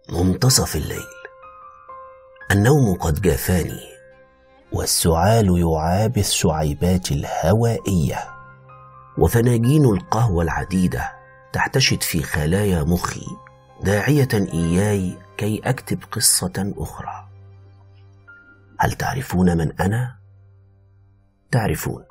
منتصف الليل النوم قد جافاني والسعال يعابث شعيبات الهوائيه وفناجين القهوه العديده تحتشد في خلايا مخي داعيه اياي كي اكتب قصه اخرى هل تعرفون من انا تعرفون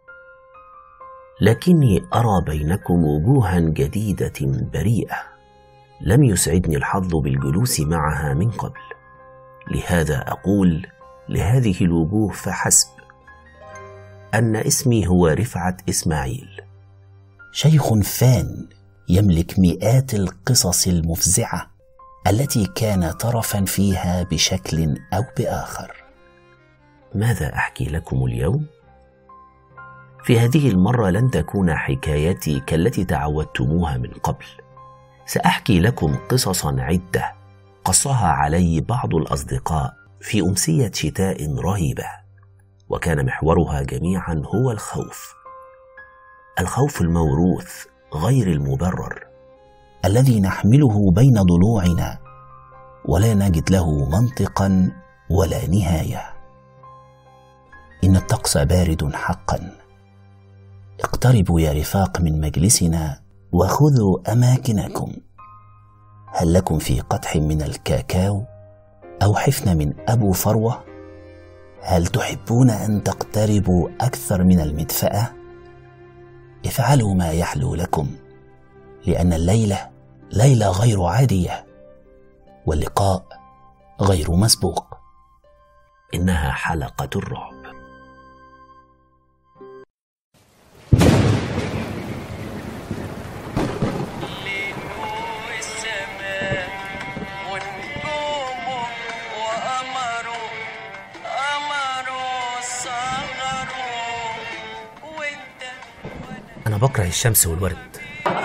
لكني ارى بينكم وجوها جديده بريئه لم يسعدني الحظ بالجلوس معها من قبل لهذا اقول لهذه الوجوه فحسب ان اسمي هو رفعت اسماعيل شيخ فان يملك مئات القصص المفزعه التي كان طرفا فيها بشكل او باخر ماذا احكي لكم اليوم في هذه المره لن تكون حكايتي كالتي تعودتموها من قبل ساحكي لكم قصصا عده قصها علي بعض الاصدقاء في امسيه شتاء رهيبه وكان محورها جميعا هو الخوف الخوف الموروث غير المبرر الذي نحمله بين ضلوعنا ولا نجد له منطقا ولا نهايه ان الطقس بارد حقا اقتربوا يا رفاق من مجلسنا وخذوا اماكنكم هل لكم في قدح من الكاكاو او حفنه من ابو فروه هل تحبون ان تقتربوا اكثر من المدفاه افعلوا ما يحلو لكم لان الليله ليله غير عاديه واللقاء غير مسبوق انها حلقه الرعب أنا بكره الشمس والورد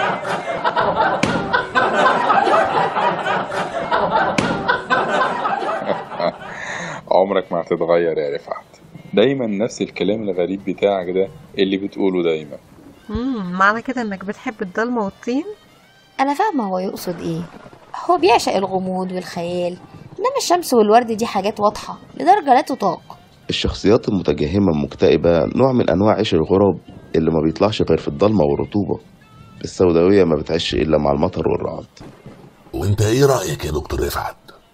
عمرك ما هتتغير يا رفعت دايما نفس الكلام الغريب بتاعك ده اللي بتقوله دايما امم معنى كده انك بتحب الضلمه والطين أنا فاهمة هو يقصد إيه هو بيعشق الغموض والخيال إنما الشمس والورد دي حاجات واضحة لدرجة لا تطاق الشخصيات المتجهمة المكتئبة نوع من أنواع عيش الغراب اللي ما بيطلعش غير في الضلمة والرطوبة السوداوية ما بتعيش إلا مع المطر والرعد وانت ايه رأيك يا دكتور رفعت؟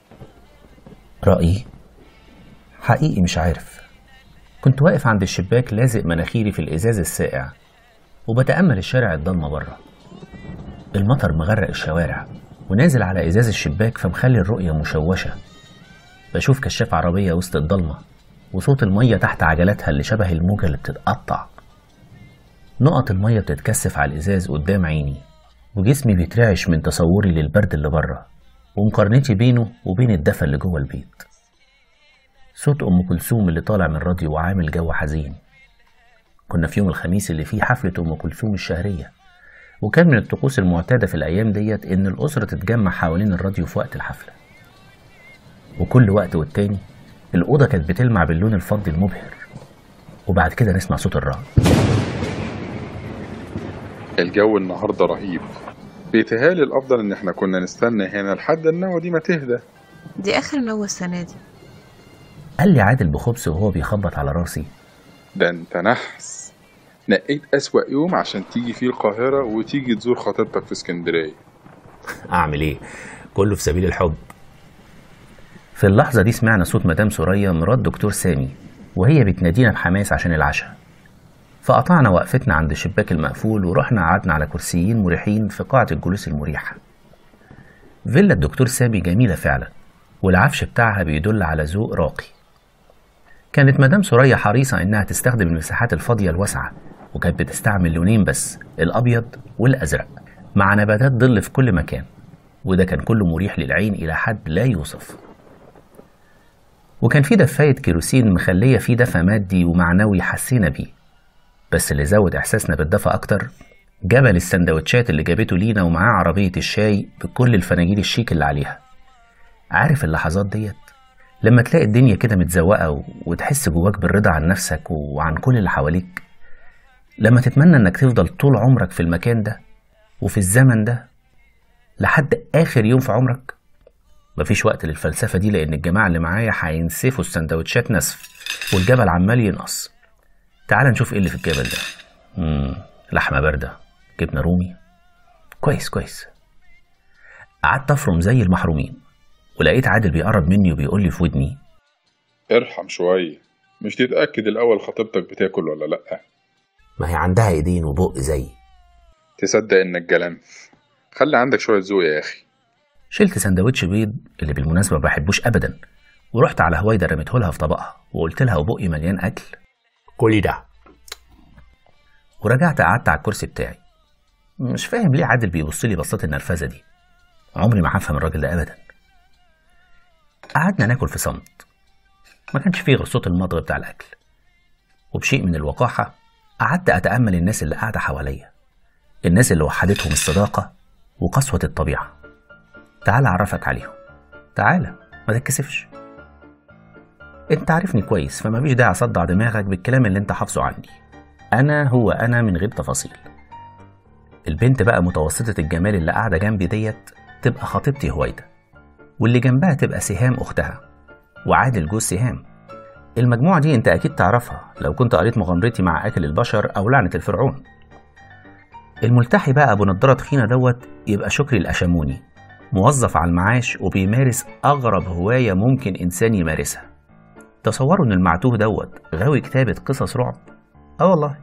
رأيي حقيقي مش عارف كنت واقف عند الشباك لازق مناخيري في الإزاز الساقع وبتأمل الشارع الضلمة بره المطر مغرق الشوارع ونازل على إزاز الشباك فمخلي الرؤية مشوشة بشوف كشاف عربية وسط الضلمة وصوت المية تحت عجلاتها اللي شبه الموجة اللي بتتقطع نقط المية بتتكثف على الإزاز قدام عيني وجسمي بيترعش من تصوري للبرد اللي بره ومقارنتي بينه وبين الدفى اللي جوه البيت صوت أم كلثوم اللي طالع من الراديو وعامل جو حزين كنا في يوم الخميس اللي فيه حفلة أم كلثوم الشهرية وكان من الطقوس المعتادة في الأيام ديت إن الأسرة تتجمع حوالين الراديو في وقت الحفلة وكل وقت والتاني الأوضة كانت بتلمع باللون الفضي المبهر وبعد كده نسمع صوت الرعد الجو النهاردة رهيب بيتهيألي الأفضل إن احنا كنا نستنى هنا لحد النوة دي ما تهدى دي اخر نوة السنه دي قال لي عادل بخبز وهو بيخبط على راسي ده انت نحس نقيت أسوأ يوم عشان تيجي فيه القاهرة وتيجي تزور خطيبتك في اسكندرية أعمل إيه؟ كله في سبيل الحب في اللحظة دي سمعنا صوت مدام سوريا مرات دكتور سامي وهي بتنادينا بحماس عشان العشاء فقطعنا وقفتنا عند الشباك المقفول ورحنا قعدنا على كرسيين مريحين في قاعة الجلوس المريحة فيلا الدكتور سامي جميلة فعلا والعفش بتاعها بيدل على ذوق راقي كانت مدام سوريا حريصة إنها تستخدم المساحات الفاضية الواسعة وكانت بتستعمل لونين بس الأبيض والأزرق مع نباتات ظل في كل مكان وده كان كله مريح للعين إلى حد لا يوصف وكان في دفاية كيروسين مخلية فيه دفى مادي ومعنوي حسينا بيه بس اللي زود إحساسنا بالدفى أكتر جبل السندوتشات اللي جابته لينا ومعاه عربية الشاي بكل الفناجيل الشيك اللي عليها عارف اللحظات ديت لما تلاقي الدنيا كده متزوقة و- وتحس جواك بالرضا عن نفسك وعن كل اللي حواليك لما تتمنى انك تفضل طول عمرك في المكان ده وفي الزمن ده لحد آخر يوم في عمرك مفيش وقت للفلسفة دي لأن الجماعة اللي معايا هينسفوا السندوتشات نسف والجبل عمال ينقص تعال نشوف ايه اللي في الجبل ده مم. لحمة باردة جبنة رومي كويس كويس قعدت افرم زي المحرومين ولقيت عادل بيقرب مني وبيقول لي في ودني ارحم شوية مش تتأكد الأول خطيبتك بتاكل ولا لأ ما هي عندها ايدين وبق زي تصدق إنك جلنف خلي عندك شوية ذوق يا أخي شلت سندوتش بيض اللي بالمناسبة ما بحبوش أبدا ورحت على هويدا رميته لها في طبقها وقلت لها وبقي مليان أكل كل ده ورجعت قعدت على الكرسي بتاعي مش فاهم ليه عادل بيبص لي بصات النرفزة دي عمري ما هفهم الراجل ده أبدا قعدنا ناكل في صمت ما كانش فيه غير صوت المضغ بتاع الأكل وبشيء من الوقاحة قعدت أتأمل الناس اللي قاعدة حواليا الناس اللي وحدتهم الصداقة وقسوة الطبيعة تعال أعرفك عليهم تعال ما تتكسفش انت عارفني كويس فما فيش داعي اصدع دماغك بالكلام اللي انت حافظه عني انا هو انا من غير تفاصيل البنت بقى متوسطة الجمال اللي قاعدة جنبي ديت تبقى خطيبتي هويدا واللي جنبها تبقى سهام أختها وعادل جوز سهام المجموعة دي انت أكيد تعرفها لو كنت قريت مغامرتي مع أكل البشر أو لعنة الفرعون الملتحي بقى أبو نضارة تخينة دوت يبقى شكري الأشموني موظف على المعاش وبيمارس أغرب هواية ممكن إنسان يمارسها تصوروا إن المعتوه دوت غاوي كتابة قصص رعب آه والله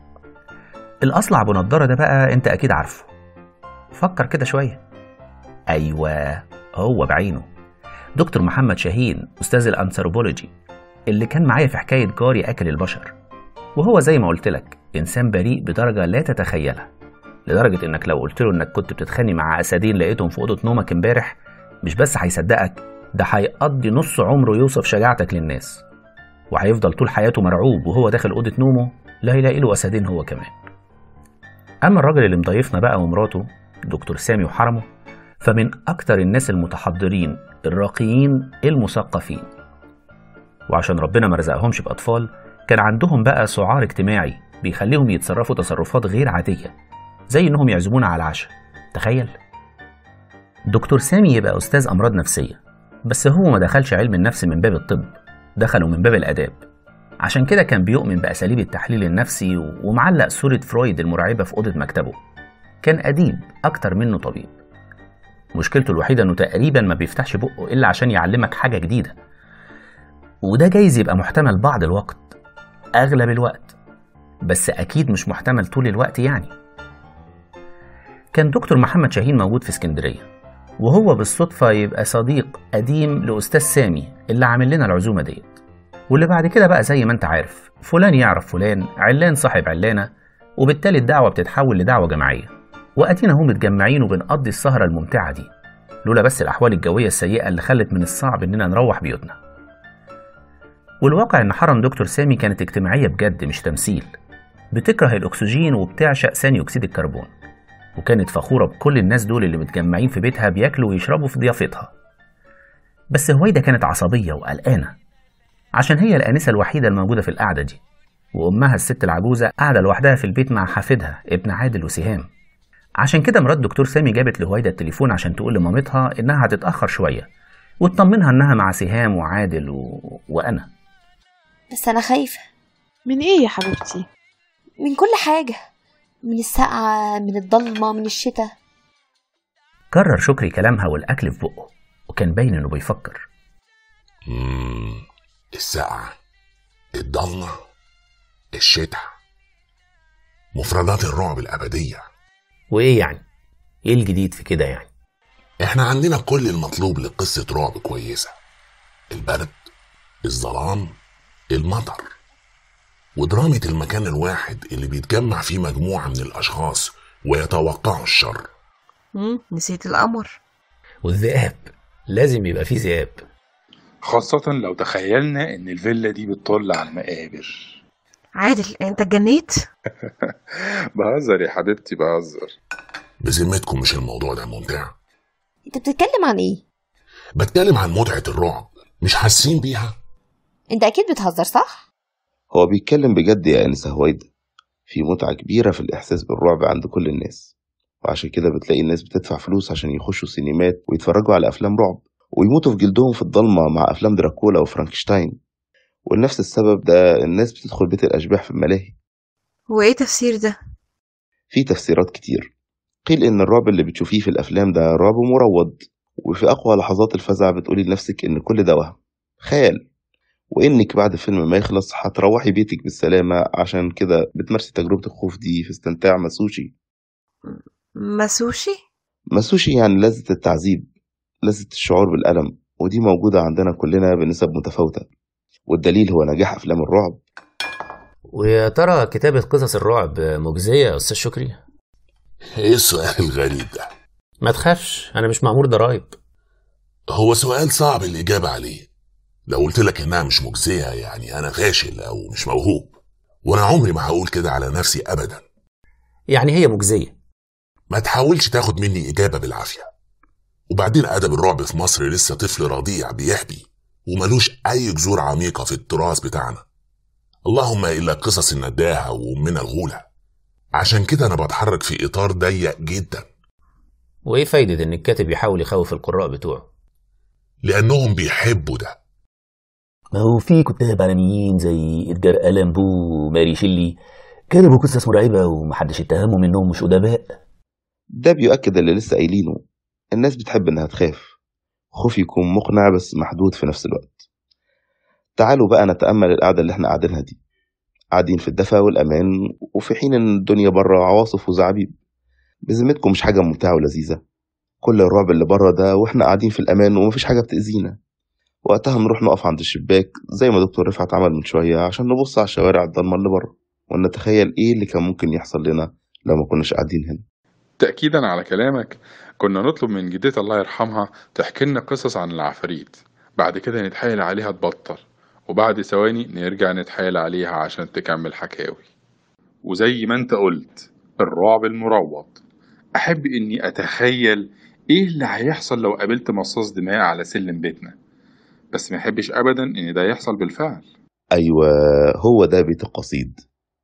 الأصلع أبو نضارة ده بقى أنت أكيد عارفه فكر كده شوية أيوة هو بعينه دكتور محمد شاهين أستاذ الأنثروبولوجي اللي كان معايا في حكاية جاري أكل البشر وهو زي ما قلت لك إنسان بريء بدرجة لا تتخيلها لدرجة إنك لو قلت له إنك كنت بتتخانق مع أسدين لقيتهم في أوضة نومك إمبارح مش بس هيصدقك ده هيقضي نص عمره يوصف شجاعتك للناس وهيفضل طول حياته مرعوب وهو داخل أوضة نومه لا يلاقي له أسدين هو كمان أما الراجل اللي مضيفنا بقى ومراته دكتور سامي وحرمه فمن أكتر الناس المتحضرين الراقيين المثقفين وعشان ربنا ما رزقهمش بأطفال كان عندهم بقى سعار اجتماعي بيخليهم يتصرفوا تصرفات غير عادية زي إنهم يعزمونا على العشاء تخيل دكتور سامي يبقى أستاذ أمراض نفسية بس هو ما دخلش علم النفس من باب الطب دخله من باب الآداب عشان كده كان بيؤمن بأساليب التحليل النفسي ومعلق صورة فرويد المرعبة في أوضة مكتبه كان أديب أكتر منه طبيب مشكلته الوحيدة إنه تقريبا ما بيفتحش بقه إلا عشان يعلمك حاجة جديدة وده جايز يبقى محتمل بعض الوقت أغلب الوقت بس أكيد مش محتمل طول الوقت يعني كان دكتور محمد شاهين موجود في اسكندرية وهو بالصدفة يبقى صديق قديم لأستاذ سامي اللي عامل لنا العزومة ديت واللي بعد كده بقى زي ما انت عارف فلان يعرف فلان علان صاحب علانة وبالتالي الدعوة بتتحول لدعوة جماعية وأدينا هم متجمعين وبنقضي السهرة الممتعة دي لولا بس الأحوال الجوية السيئة اللي خلت من الصعب إننا نروح بيوتنا والواقع إن حرم دكتور سامي كانت اجتماعية بجد مش تمثيل بتكره الأكسجين وبتعشق ثاني أكسيد الكربون وكانت فخورة بكل الناس دول اللي متجمعين في بيتها بياكلوا ويشربوا في ضيافتها بس هويدا كانت عصبية وقلقانة عشان هي الآنسة الوحيدة الموجودة في القعدة دي وأمها الست العجوزة قاعدة لوحدها في البيت مع حفيدها ابن عادل وسهام عشان كده مرات دكتور سامي جابت لهويدا التليفون عشان تقول لمامتها إنها هتتأخر شوية وتطمنها إنها مع سهام وعادل و... وأنا بس أنا خايفة من ايه يا حبيبتي من كل حاجة من السقعة من الضلمة من الشتاء كرر شكري كلامها والأكل في بقه وكان باين إنه بيفكر مم. السقعة الضلمة الشتاء مفردات الرعب الأبدية وإيه يعني؟ إيه الجديد في كده يعني؟ احنا عندنا كل المطلوب لقصة رعب كويسة البرد الظلام المطر ودرامة المكان الواحد اللي بيتجمع فيه مجموعة من الأشخاص ويتوقعوا الشر مم. نسيت القمر والذئاب لازم يبقى فيه ذئاب خاصة لو تخيلنا إن الفيلا دي بتطل على المقابر عادل انت اتجنيت بهزر يا حبيبتي بهزر بذمتكم مش الموضوع ده ممتع انت بتتكلم عن ايه بتكلم عن متعة الرعب مش حاسين بيها انت اكيد بتهزر صح هو بيتكلم بجد يا أنسة هويدا في متعة كبيرة في الإحساس بالرعب عند كل الناس وعشان كده بتلاقي الناس بتدفع فلوس عشان يخشوا سينمات ويتفرجوا على أفلام رعب ويموتوا في جلدهم في الضلمة مع أفلام دراكولا وفرانكشتاين ولنفس السبب ده الناس بتدخل بيت الأشباح في الملاهي وايه تفسير ده في تفسيرات كتير قيل إن الرعب اللي بتشوفيه في الأفلام ده رعب مروض وفي أقوى لحظات الفزع بتقولي لنفسك إن كل ده وهم خيال وإنك بعد الفيلم ما يخلص هتروحي بيتك بالسلامة عشان كده بتمارسي تجربة الخوف دي في استمتاع مسوشي مسوشي مسوشي يعني لذة التعذيب لذة الشعور بالألم ودي موجودة عندنا كلنا بنسب متفاوتة والدليل هو نجاح أفلام الرعب ويا ترى كتابة قصص الرعب مجزية يا أستاذ شكري؟ ايه السؤال الغريب ده ما تخافش أنا مش مأمور ضرايب هو سؤال صعب الإجابة عليه لو قلت لك إنها مش مجزية يعني أنا فاشل أو مش موهوب وأنا عمري ما هقول كده على نفسي أبدا يعني هي مجزية ما تحاولش تاخد مني إجابة بالعافية وبعدين أدب الرعب في مصر لسه طفل رضيع بيحبي وملوش أي جذور عميقة في التراث بتاعنا اللهم إلا قصص النداهة وأمنا الغولة عشان كده أنا بتحرك في إطار ضيق جدا وإيه فايدة إن الكاتب يحاول يخوف القراء بتوعه؟ لأنهم بيحبوا ده ما هو في كتاب عالميين زي إدجار ألان بو وماري شيلي كتبوا قصص مرعبة ومحدش اتهمهم إنهم مش أدباء ده بيؤكد اللي لسه قايلينه الناس بتحب إنها تخاف خوف يكون مقنع بس محدود في نفس الوقت تعالوا بقى نتأمل القعدة اللي احنا قاعدينها دي قاعدين في الدفا والأمان وفي حين إن الدنيا بره عواصف وزعابيب بذمتكم مش حاجة ممتعة ولذيذة كل الرعب اللي بره ده واحنا قاعدين في الأمان ومفيش حاجة بتأذينا وقتها نروح نقف عند الشباك زي ما دكتور رفعت عمل من شوية عشان نبص على الشوارع الضلمة اللي بره ونتخيل إيه اللي كان ممكن يحصل لنا لو ما كناش قاعدين هنا تأكيدا على كلامك كنا نطلب من جدتي الله يرحمها تحكي لنا قصص عن العفاريت بعد كده نتحايل عليها تبطل وبعد ثواني نرجع نتحايل عليها عشان تكمل حكاوي وزي ما انت قلت الرعب المروض أحب إني أتخيل إيه اللي هيحصل لو قابلت مصاص دماء على سلم بيتنا بس ما أحبش أبدا إن ده يحصل بالفعل أيوة هو ده بيت القصيد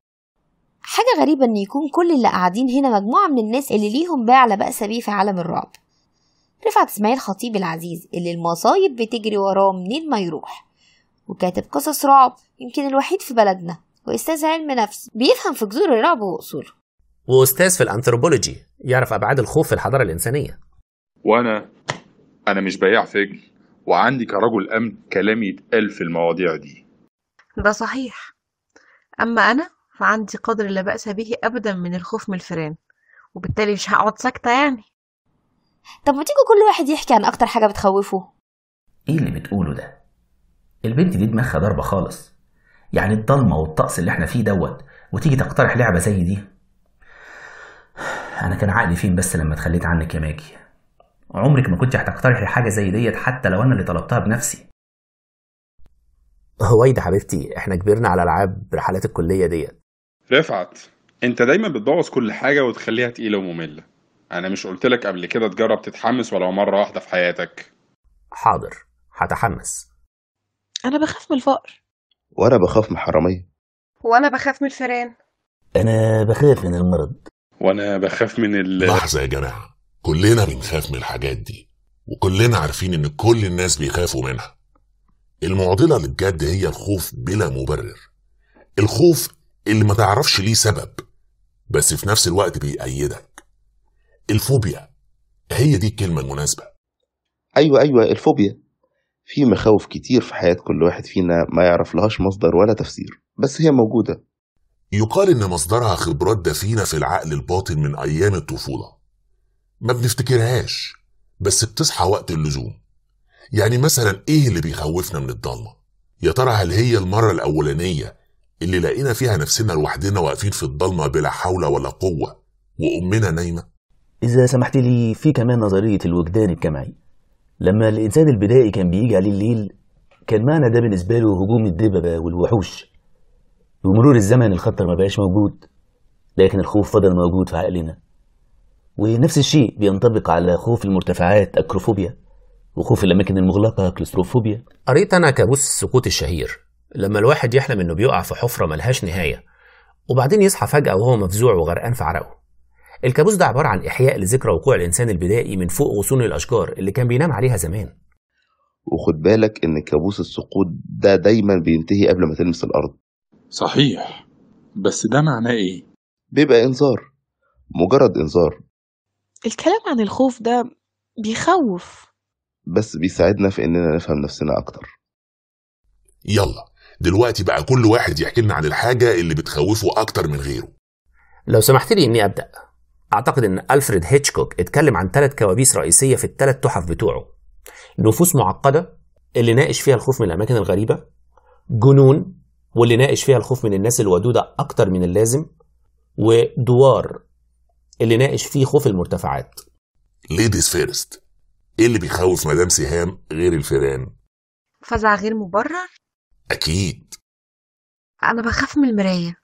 حاجة غريبة إن يكون كل اللي قاعدين هنا مجموعة من الناس اللي ليهم باع لا بأس بيه في عالم الرعب رفعت إسماعيل خطيب العزيز اللي المصايب بتجري وراه منين ما يروح وكاتب قصص رعب يمكن الوحيد في بلدنا وأستاذ علم نفس بيفهم في جذور الرعب وأصوله وأستاذ في الأنثروبولوجي يعرف أبعاد الخوف في الحضارة الإنسانية وأنا أنا مش بياع فجل وعندي كرجل أمن كلامي يتقال في المواضيع دي ده صحيح أما أنا فعندي قدر لا بأس به أبدا من الخوف من الفئران وبالتالي مش هقعد ساكتة يعني طب ما تيجوا كل واحد يحكي عن أكتر حاجة بتخوفه إيه اللي بتقوله ده؟ البنت دي دماغها ضربة خالص يعني الضلمة والطقس اللي احنا فيه دوت وتيجي تقترح لعبة زي دي أنا كان عقلي فين بس لما اتخليت عنك يا ماجي عمرك ما كنت هتقترحي حاجة زي ديت حتى لو أنا اللي طلبتها بنفسي هويدا حبيبتي احنا كبرنا على ألعاب رحلات الكلية ديت رفعت انت دايما بتبوظ كل حاجة وتخليها تقيلة ومملة انا مش قلتلك قبل كده تجرب تتحمس ولو مرة واحدة في حياتك حاضر هتحمس أنا بخاف من الفقر وأنا بخاف من الحرامية وأنا بخاف من الفئران أنا بخاف من المرض وانا بخاف من ال لحظة يا جماعة كلنا بنخاف من الحاجات دي وكلنا عارفين إن كل الناس بيخافوا منها المعضلة اللي بجد هي الخوف بلا مبرر الخوف اللي ما تعرفش ليه سبب بس في نفس الوقت بيأيدك الفوبيا هي دي الكلمة المناسبة أيوة أيوة الفوبيا في مخاوف كتير في حياة كل واحد فينا ما يعرف لهاش مصدر ولا تفسير بس هي موجودة يقال إن مصدرها خبرات دفينة في العقل الباطن من أيام الطفولة ما بنفتكرهاش بس بتصحى وقت اللزوم يعني مثلا إيه اللي بيخوفنا من الضلمة يا ترى هل هي المرة الأولانية اللي لقينا فيها نفسنا لوحدنا واقفين في الضلمة بلا حول ولا قوة وأمنا نايمة إذا سمحت لي في كمان نظرية الوجدان الجمعي لما الإنسان البدائي كان بيجي عليه الليل كان معنى ده بالنسبة له هجوم الدببة والوحوش بمرور الزمن الخطر ما بقاش موجود لكن الخوف فضل موجود في عقلنا ونفس الشيء بينطبق على خوف المرتفعات أكروفوبيا وخوف الأماكن المغلقة كلستروفوبيا قريت أنا كابوس السقوط الشهير لما الواحد يحلم إنه بيقع في حفرة ملهاش نهاية وبعدين يصحى فجأة وهو مفزوع وغرقان في عرقه الكابوس ده عبارة عن إحياء لذكرى وقوع الإنسان البدائي من فوق غصون الأشجار اللي كان بينام عليها زمان وخد بالك إن كابوس السقوط ده دايما بينتهي قبل ما تلمس الأرض صحيح بس ده معناه ايه بيبقى إنذار مجرد إنذار الكلام عن الخوف ده بيخوف بس بيساعدنا في إننا نفهم نفسنا أكتر يلا دلوقتي بقى كل واحد يحكي لنا عن الحاجة اللي بتخوفه أكتر من غيره لو سمحت لي اني ابدا اعتقد ان الفريد هيتشكوك اتكلم عن ثلاث كوابيس رئيسيه في الثلاث تحف بتوعه نفوس معقده اللي ناقش فيها الخوف من الاماكن الغريبه جنون واللي ناقش فيها الخوف من الناس الودوده اكتر من اللازم ودوار اللي ناقش فيه خوف المرتفعات ليديز فيرست ايه اللي بيخوف مدام سهام غير الفيران فزع غير مبرر اكيد أنا بخاف من المراية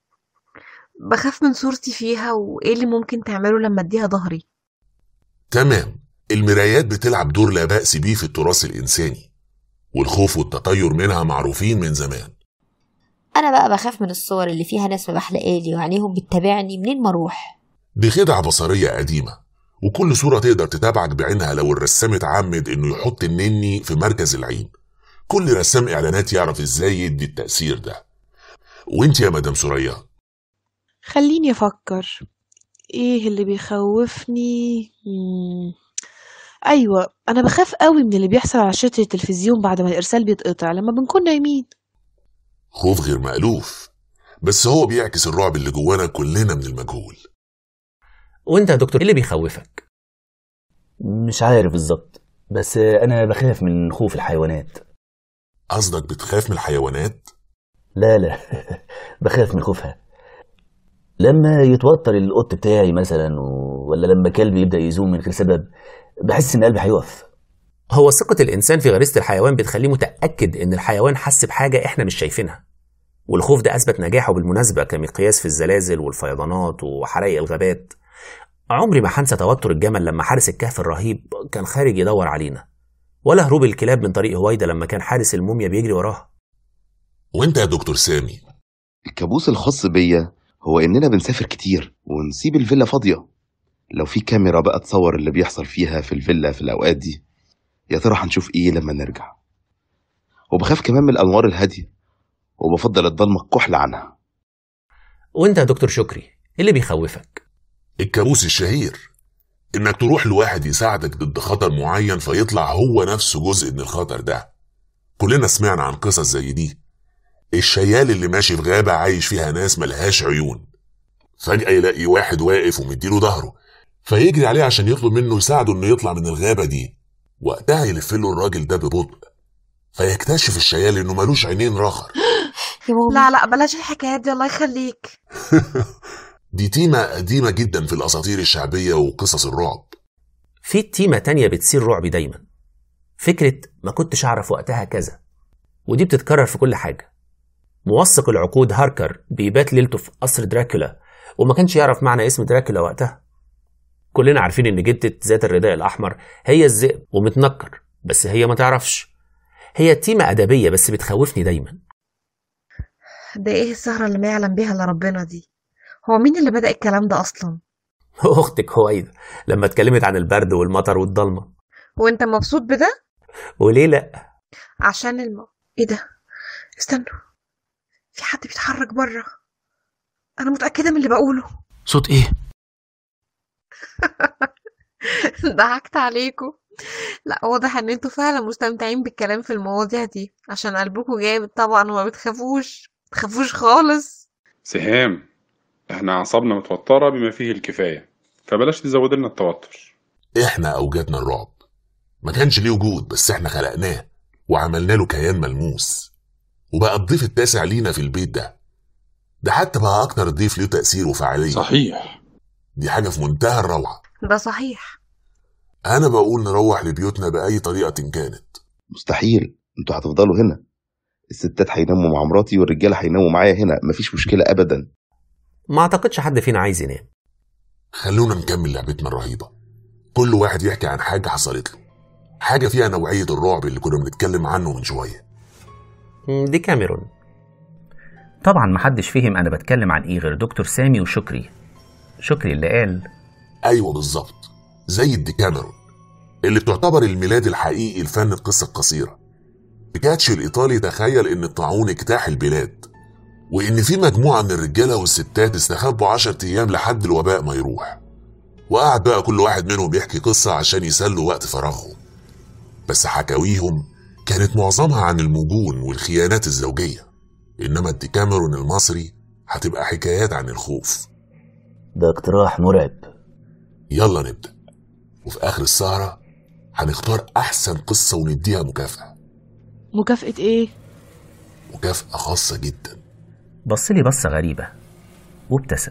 بخاف من صورتي فيها وإيه اللي ممكن تعمله لما أديها ظهري تمام المرايات بتلعب دور لا بأس بيه في التراث الإنساني والخوف والتطير منها معروفين من زمان انا بقى بخاف من الصور اللي فيها ناس مبحلقالي وعينيهم بتتابعني منين ما اروح دي خدعة بصرية قديمة وكل صورة تقدر تتابعك بعينها لو الرسام اتعمد انه يحط النني في مركز العين كل رسام اعلانات يعرف ازاي يدي التأثير ده وانت يا مدام سوريا خليني افكر ايه اللي بيخوفني مم. ايوه انا بخاف قوي من اللي بيحصل على شاشة التلفزيون بعد ما الارسال بيتقطع لما بنكون نايمين خوف غير مألوف بس هو بيعكس الرعب اللي جوانا كلنا من المجهول وانت يا دكتور ايه اللي بيخوفك مش عارف بالظبط بس انا بخاف من خوف الحيوانات قصدك بتخاف من الحيوانات لا لا بخاف من خوفها لما يتوتر القط بتاعي مثلا و- ولا لما كلبي يبدا يزوم من غير سبب بحس ان قلبي هيقف هو ثقة الإنسان في غريزة الحيوان بتخليه متأكد إن الحيوان حس بحاجة إحنا مش شايفينها والخوف ده أثبت نجاحه بالمناسبة كمقياس في الزلازل والفيضانات وحرائق الغابات عمري ما هنسى توتر الجمل لما حارس الكهف الرهيب كان خارج يدور علينا ولا هروب الكلاب من طريق هويدا لما كان حارس الموميا بيجري وراها وانت يا دكتور سامي الكابوس الخاص بيا هو إننا بنسافر كتير ونسيب الفيلا فاضية لو في كاميرا بقى تصور اللي بيحصل فيها في الفيلا في الأوقات دي يا ترى هنشوف إيه لما نرجع وبخاف كمان من الأنوار الهادية وبفضل الضلمة الكحل عنها وانت يا دكتور شكري ايه اللي بيخوفك الكابوس الشهير انك تروح لواحد يساعدك ضد خطر معين فيطلع هو نفسه جزء من الخطر ده كلنا سمعنا عن قصص زي دي الشيال اللي ماشي في غابة عايش فيها ناس ملهاش عيون فجأة يلاقي واحد واقف ومديله ظهره فيجري عليه عشان يطلب منه يساعده انه يطلع من الغابة دي وقتها يلف له الراجل ده ببطء فيكتشف الشيال انه ملوش عينين رخر يا ماما لا لا بلاش الحكايات دي الله يخليك دي تيمة قديمة جدا في الأساطير الشعبية وقصص الرعب في تيمة تانية بتثير رعبي دايما فكرة ما كنتش أعرف وقتها كذا ودي بتتكرر في كل حاجة موثق العقود هاركر بيبات ليلته في قصر دراكولا وما كانش يعرف معنى اسم دراكولا وقتها كلنا عارفين ان جدة ذات الرداء الأحمر هي الذئب ومتنكر بس هي ما تعرفش هي تيمة أدبية بس بتخوفني دايما ده ايه السهرة اللي ما يعلم بيها الا ربنا دي هو مين اللي بدأ الكلام ده اصلا أختك هويدا لما اتكلمت عن البرد والمطر والضلمة وانت مبسوط بده وليه لأ عشان الم... ايه ده استنوا في حد بيتحرك بره انا متأكدة من اللي بقوله صوت ايه ضحكت عليكم لا واضح ان انتوا فعلا مستمتعين بالكلام في المواضيع دي عشان قلبكم جامد طبعا وما بتخافوش تخافوش خالص سهام احنا اعصابنا متوترة بما فيه الكفاية فبلاش تزود لنا التوتر احنا اوجدنا الرعب ما كانش ليه وجود بس احنا خلقناه وعملنا له كيان ملموس وبقى الضيف التاسع لينا في البيت ده ده حتى بقى اكتر ضيف له تأثير وفعالية صحيح دي حاجة في منتهى الروعة ده صحيح انا بقول نروح لبيوتنا بأي طريقة كانت مستحيل انتوا هتفضلوا هنا الستات هيناموا مع مراتي والرجاله هيناموا معايا هنا مفيش مشكله ابدا ما أعتقدش حد فينا عايز ينام خلونا نكمل لعبتنا الرهيبة كل واحد يحكي عن حاجة حصلت له حاجة فيها نوعية الرعب اللي كنا بنتكلم عنه من شوية دي كاميرون طبعا محدش فهم انا بتكلم عن ايه غير دكتور سامي وشكري شكري اللي قال ايوه بالظبط زي الديكاميرون اللي بتعتبر الميلاد الحقيقي لفن القصة القصيرة بيكاتشي الإيطالي تخيل إن الطاعون اجتاح البلاد وإن في مجموعة من الرجالة والستات استخبوا عشر أيام لحد الوباء ما يروح وقعد بقى كل واحد منهم يحكي قصة عشان يسلوا وقت فراغهم بس حكاويهم كانت معظمها عن المجون والخيانات الزوجية إنما الديكاميرون المصري هتبقى حكايات عن الخوف ده اقتراح مرعب يلا نبدأ وفي آخر السهرة هنختار أحسن قصة ونديها مكافأة مكافأة ايه؟ مكافأة خاصة جدا بص لي بصة غريبة وابتسم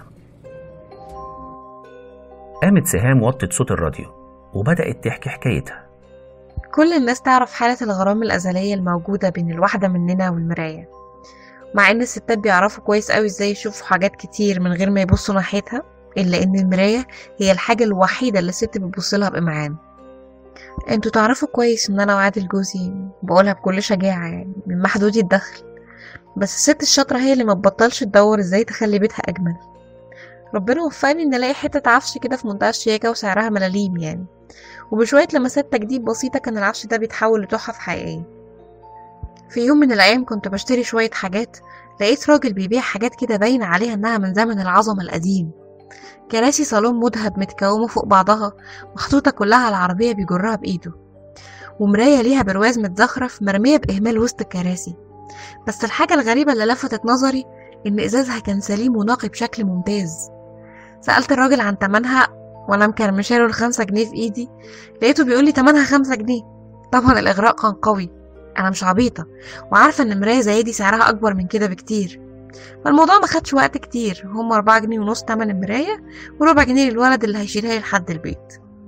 قامت سهام وطت صوت الراديو وبدأت تحكي حكايتها كل الناس تعرف حالة الغرام الأزلية الموجودة بين الواحدة مننا والمراية مع إن الستات بيعرفوا كويس أوي إزاي يشوفوا حاجات كتير من غير ما يبصوا ناحيتها إلا إن المراية هي الحاجة الوحيدة اللي الست بتبصلها بإمعان انتوا تعرفوا كويس إن أنا وعادل جوزي بقولها بكل شجاعة يعني من محدودي الدخل بس الست الشاطرة هي اللي ما تبطلش تدور إزاي تخلي بيتها أجمل ربنا وفقني إن ألاقي حتة عفش كده في منتهى الشياكة وسعرها ملاليم يعني وبشوية لمسات تجديد بسيطة كان العفش ده بيتحول لتحف حقيقية في يوم من الأيام كنت بشتري شوية حاجات لقيت راجل بيبيع حاجات كده باينة عليها إنها من زمن العظمة القديم كراسي صالون مذهب متكومة فوق بعضها محطوطة كلها على العربية بيجرها بإيده ومراية ليها برواز متزخرف مرمية بإهمال وسط الكراسي بس الحاجة الغريبة اللي لفتت نظري إن إزازها كان سليم ونقي بشكل ممتاز سألت الراجل عن تمنها وأنا مكرمشاله الخمسة جنيه في إيدي لقيته بيقولي تمنها خمسة جنيه طبعا الإغراء كان قوي أنا مش عبيطة وعارفة إن مراية زي دي سعرها أكبر من كده بكتير فالموضوع ما خدش وقت كتير هم أربعة جنيه ونص تمن المراية وربع جنيه للولد اللي هيشيلها لي لحد البيت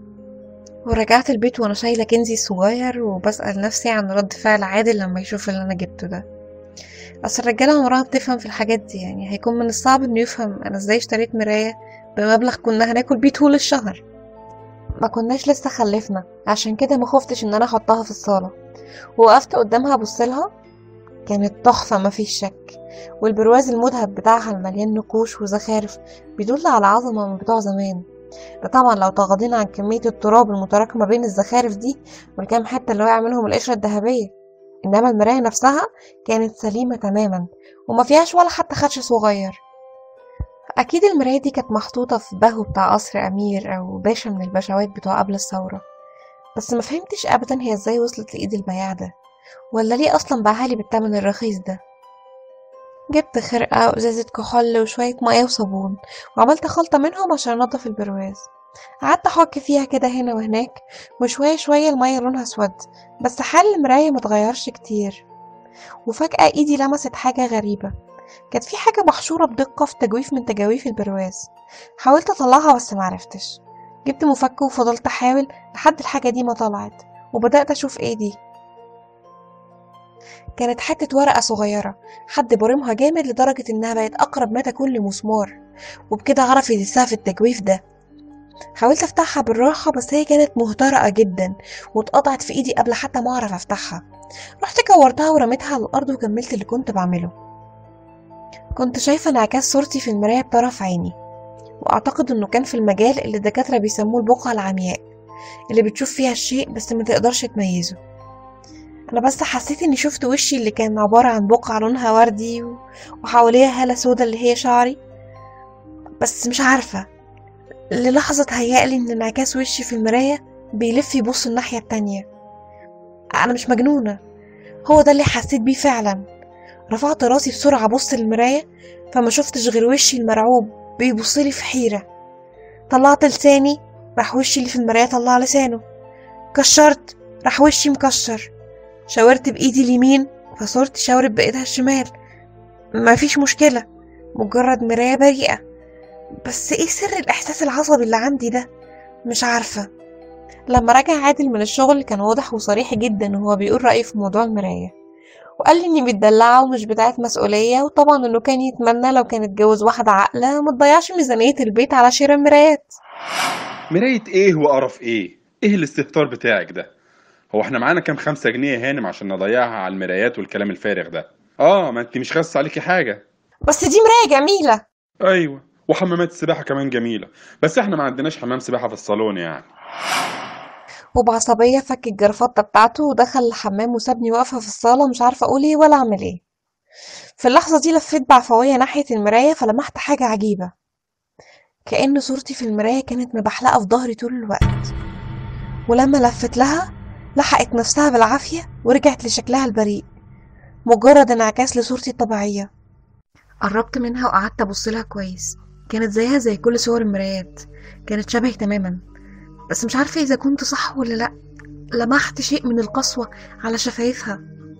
ورجعت البيت وأنا شايلة كنزي الصغير وبسأل نفسي عن رد فعل عادل لما يشوف اللي أنا جبته ده أصل الرجالة عمرها بتفهم في الحاجات دي يعني هيكون من الصعب إنه يفهم أنا إزاي اشتريت مراية بمبلغ كنا هناكل بيه طول الشهر ما كناش لسه خلفنا عشان كده ما خفتش ان انا احطها في الصالة ووقفت قدامها ابصلها كانت تحفة ما فيش شك والبرواز المذهب بتاعها المليان نقوش وزخارف بيدل على عظمة من بتوع زمان ده طبعا لو تغاضينا عن كمية التراب المتراكمة بين الزخارف دي والكام حتة اللي وقع منهم القشرة الذهبية إنما المراية نفسها كانت سليمة تماما وما فيهاش ولا حتى خدش صغير أكيد المراية دي كانت محطوطة في بهو بتاع قصر أمير أو باشا من البشوات بتوع قبل الثورة بس ما فهمتش أبدا هي ازاي وصلت لإيد البياع ده ولا ليه أصلا باعهالي بالتمن الرخيص ده جبت خرقة وإزازة كحول وشوية مية وصابون وعملت خلطة منهم عشان أنضف البرواز قعدت أحك فيها كده هنا وهناك وشوية شوية المية لونها اسود بس حال المراية متغيرش كتير وفجأة إيدي لمست حاجة غريبة كانت في حاجة محشورة بدقة في تجويف من تجاويف البرواز حاولت أطلعها بس معرفتش جبت مفك وفضلت أحاول لحد الحاجة دي ما طلعت وبدأت أشوف إيه دي كانت حتة ورقة صغيرة حد برمها جامد لدرجة إنها بقت أقرب ما تكون لمسمار وبكده عرف يدسها في التجويف ده حاولت أفتحها بالراحة بس هي كانت مهترئة جدا واتقطعت في إيدي قبل حتى ما أعرف أفتحها رحت كورتها ورميتها على الأرض وكملت اللي كنت بعمله كنت شايفة انعكاس صورتي في المراية بطرف عيني وأعتقد إنه كان في المجال اللي الدكاترة بيسموه البقعة العمياء اللي بتشوف فيها الشيء بس ما تقدرش تميزه أنا بس حسيت إني شفت وشي اللي كان عبارة عن بقعة لونها وردي و- وحواليها هالة سودا اللي هي شعري بس مش عارفة للحظة تهيألي إن انعكاس وشي في المراية بيلف يبص الناحية التانية أنا مش مجنونة هو ده اللي حسيت بيه فعلا رفعت راسي بسرعة أبص للمراية فما شفتش غير وشي المرعوب بيبصلي في حيرة طلعت لساني راح وشي اللي في المراية طلع لسانه كشرت راح وشي مكشر شاورت بإيدي اليمين فصورتي شاورت بإيدها الشمال مفيش مشكلة مجرد مراية بريئة بس ايه سر الإحساس العصبي اللي عندي ده مش عارفة لما رجع عادل من الشغل كان واضح وصريح جدا وهو بيقول رأيه في موضوع المراية وقال لي اني متدلعة ومش بتاعت مسؤولية وطبعا انه كان يتمنى لو كان اتجوز واحدة عاقلة ما تضيعش ميزانية البيت على شراء مرايات مراية ايه وقرف ايه ايه الاستهتار بتاعك ده هو احنا معانا كام خمسة جنيه يا هانم عشان نضيعها على المرايات والكلام الفارغ ده اه ما انت مش خاص عليكي حاجة بس دي مراية جميلة ايوه وحمامات السباحة كمان جميلة بس احنا ما عندناش حمام سباحة في الصالون يعني وبعصبية فك الجرافطة بتاعته ودخل الحمام وسابني واقفة في الصالة مش عارفة أقول إيه ولا أعمل إيه في اللحظة دي لفيت بعفوية ناحية المراية فلمحت حاجة عجيبة كأن صورتي في المراية كانت مبحلقة في ظهري طول الوقت ولما لفت لها لحقت نفسها بالعافية ورجعت لشكلها البريء مجرد انعكاس لصورتي الطبيعية قربت منها وقعدت أبص لها كويس كانت زيها زي كل صور المرايات كانت شبهي تماما بس مش عارفة إذا كنت صح ولا لأ لمحت شيء من القسوة على شفايفها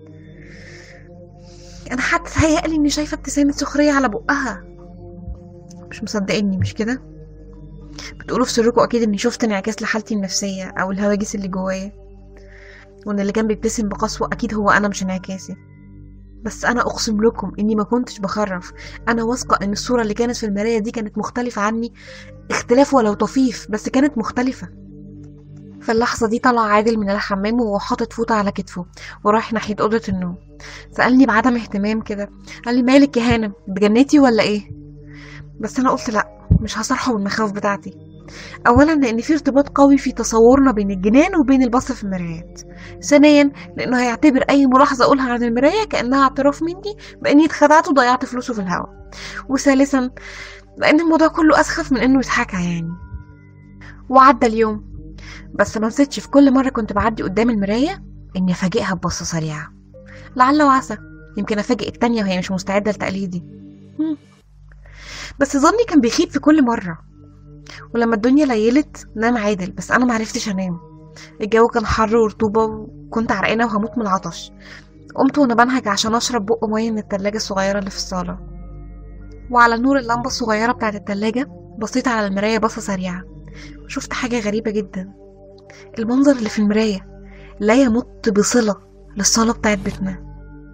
أنا حتى تهيألي إني شايفة ابتسامة سخرية على بقها مش مصدقيني مش كده بتقولوا في سركم أكيد إني شفت انعكاس لحالتي النفسية أو الهواجس اللي جوايا وإن اللي كان بيبتسم بقسوة أكيد هو أنا مش انعكاسي بس أنا أقسم لكم إني ما كنتش بخرف أنا واثقة إن الصورة اللي كانت في المراية دي كانت مختلفة عني اختلاف ولو طفيف بس كانت مختلفة في اللحظة دي طلع عادل من الحمام وهو حاطط فوطة على كتفه وراح ناحية أوضة النوم سألني بعدم اهتمام كده قال لي مالك يا هانم اتجنيتي ولا ايه بس أنا قلت لأ مش هصرحه بالمخاوف بتاعتي أولا لأن في ارتباط قوي في تصورنا بين الجنان وبين البص في المرايات ثانيا لأنه هيعتبر أي ملاحظة أقولها عن المراية كأنها اعتراف مني بإني اتخدعت وضيعت فلوسه في الهوا وثالثا لأن الموضوع كله أسخف من إنه يتحكى يعني وعدى اليوم بس ما نسيتش في كل مرة كنت بعدي قدام المراية إني أفاجئها ببصة سريعة لعل وعسى يمكن أفاجئ التانية وهي مش مستعدة لتقليدي هم. بس ظني كان بيخيب في كل مرة ولما الدنيا ليلت نام عادل بس أنا معرفتش أنام الجو كان حر ورطوبة وكنت عرقانة وهموت من العطش قمت وأنا بنهج عشان أشرب بق مية من التلاجة الصغيرة اللي في الصالة وعلى نور اللمبة الصغيرة بتاعت التلاجة بصيت على المراية بصة سريعة شفت حاجة غريبة جدا المنظر اللي في المراية لا يمت بصلة للصالة بتاعت بيتنا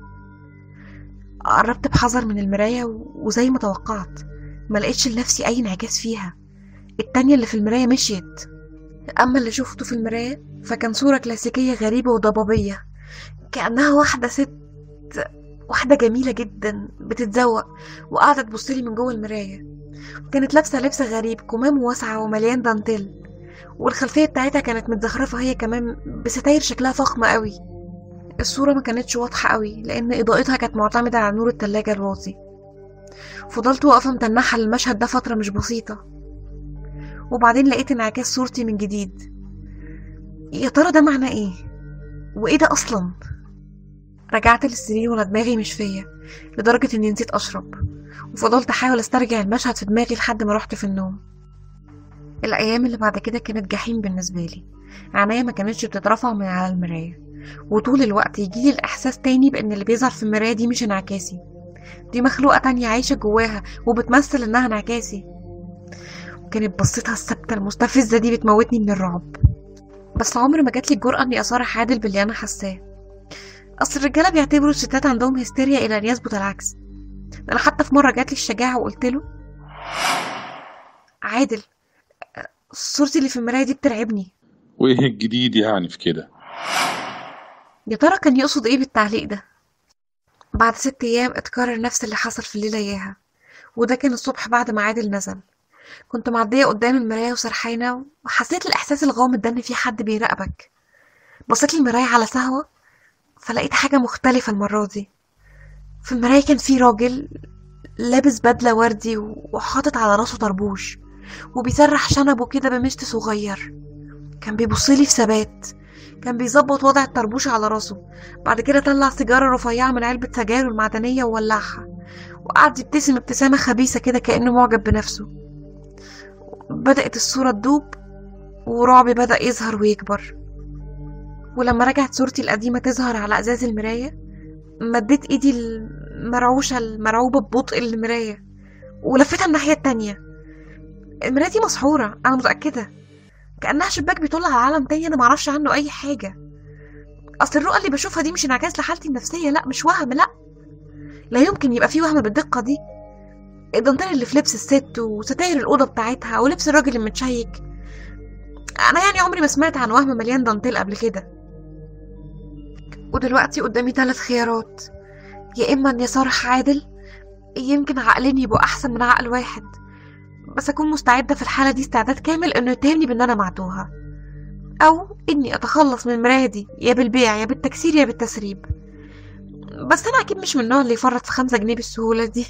قربت بحذر من المراية وزي ما توقعت ما لقيتش لنفسي أي انعكاس فيها التانية اللي في المراية مشيت أما اللي شفته في المراية فكان صورة كلاسيكية غريبة وضبابية كأنها واحدة ست واحدة جميلة جدا بتتزوق وقاعدة تبصلي من جوه المراية كانت لابسة لبس غريب كمام واسعة ومليان دانتيل والخلفية بتاعتها كانت متزخرفة هي كمان بستاير شكلها فخمة قوي الصورة ما كانتش واضحة قوي لأن إضاءتها كانت معتمدة على نور التلاجة الواطي فضلت واقفة متنحة للمشهد ده فترة مش بسيطة وبعدين لقيت انعكاس صورتي من جديد يا ترى ده معناه ايه وايه ده اصلا رجعت للسرير وانا دماغي مش فيا لدرجة اني نسيت اشرب وفضلت احاول استرجع المشهد في دماغي لحد ما رحت في النوم الايام اللي بعد كده كانت جحيم بالنسبة لي عينيا ما كانتش بتترفع من على المراية وطول الوقت يجيلي الاحساس تاني بان اللي بيظهر في المراية دي مش انعكاسي دي مخلوقة تانية عايشة جواها وبتمثل انها انعكاسي كانت بصتها الثابتة المستفزة دي بتموتني من الرعب بس عمر ما جاتلي الجرأة اني اصارح عادل باللي انا حاساه اصل الرجالة بيعتبروا الستات عندهم هستيريا الى ان يثبت العكس انا حتى في مرة جاتلي الشجاعة وقلت له عادل صورتي اللي في المراية دي بترعبني وايه الجديد يعني في كده يا ترى كان يقصد ايه بالتعليق ده بعد ست ايام اتكرر نفس اللي حصل في الليلة اياها وده كان الصبح بعد ما عادل نزل كنت معدية قدام المراية وسرحانة وحسيت الإحساس الغامض ده إن في حد بيراقبك بصيت المراية على سهوة فلقيت حاجة مختلفة المرة دي في المراية كان في راجل لابس بدلة وردي وحاطط على راسه طربوش وبيسرح شنبه كده بمشط صغير كان بيبصلي في ثبات كان بيظبط وضع الطربوش على راسه بعد كده طلع سيجارة رفيعة من علبة سجايره المعدنية وولعها وقعد يبتسم ابتسامة خبيثة كده كأنه معجب بنفسه بدأت الصورة تدوب ورعبي بدأ يظهر ويكبر ولما رجعت صورتي القديمة تظهر على أزاز المراية مديت إيدي المرعوشة المرعوبة ببطء للمراية ولفتها الناحية التانية المراية دي مسحورة أنا متأكدة كأنها شباك بيطل على عالم تاني أنا معرفش عنه أي حاجة أصل الرؤى اللي بشوفها دي مش انعكاس لحالتي النفسية لأ مش وهم لأ لا يمكن يبقى في وهم بالدقة دي الدانتيل اللي في لبس الست وستاير الأوضة بتاعتها ولبس الراجل المتشيك أنا يعني عمري ما سمعت عن وهم مليان دانتيل قبل كده ودلوقتي قدامي ثلاث خيارات يا إما إني أصارح عادل يمكن عقلين يبقوا أحسن من عقل واحد بس أكون مستعدة في الحالة دي استعداد كامل إنه يتهمني بإن أنا معتوهة أو إني أتخلص من المراية دي يا بالبيع يا بالتكسير يا بالتسريب بس أنا أكيد مش من النوع اللي يفرط في خمسة جنيه بالسهولة دي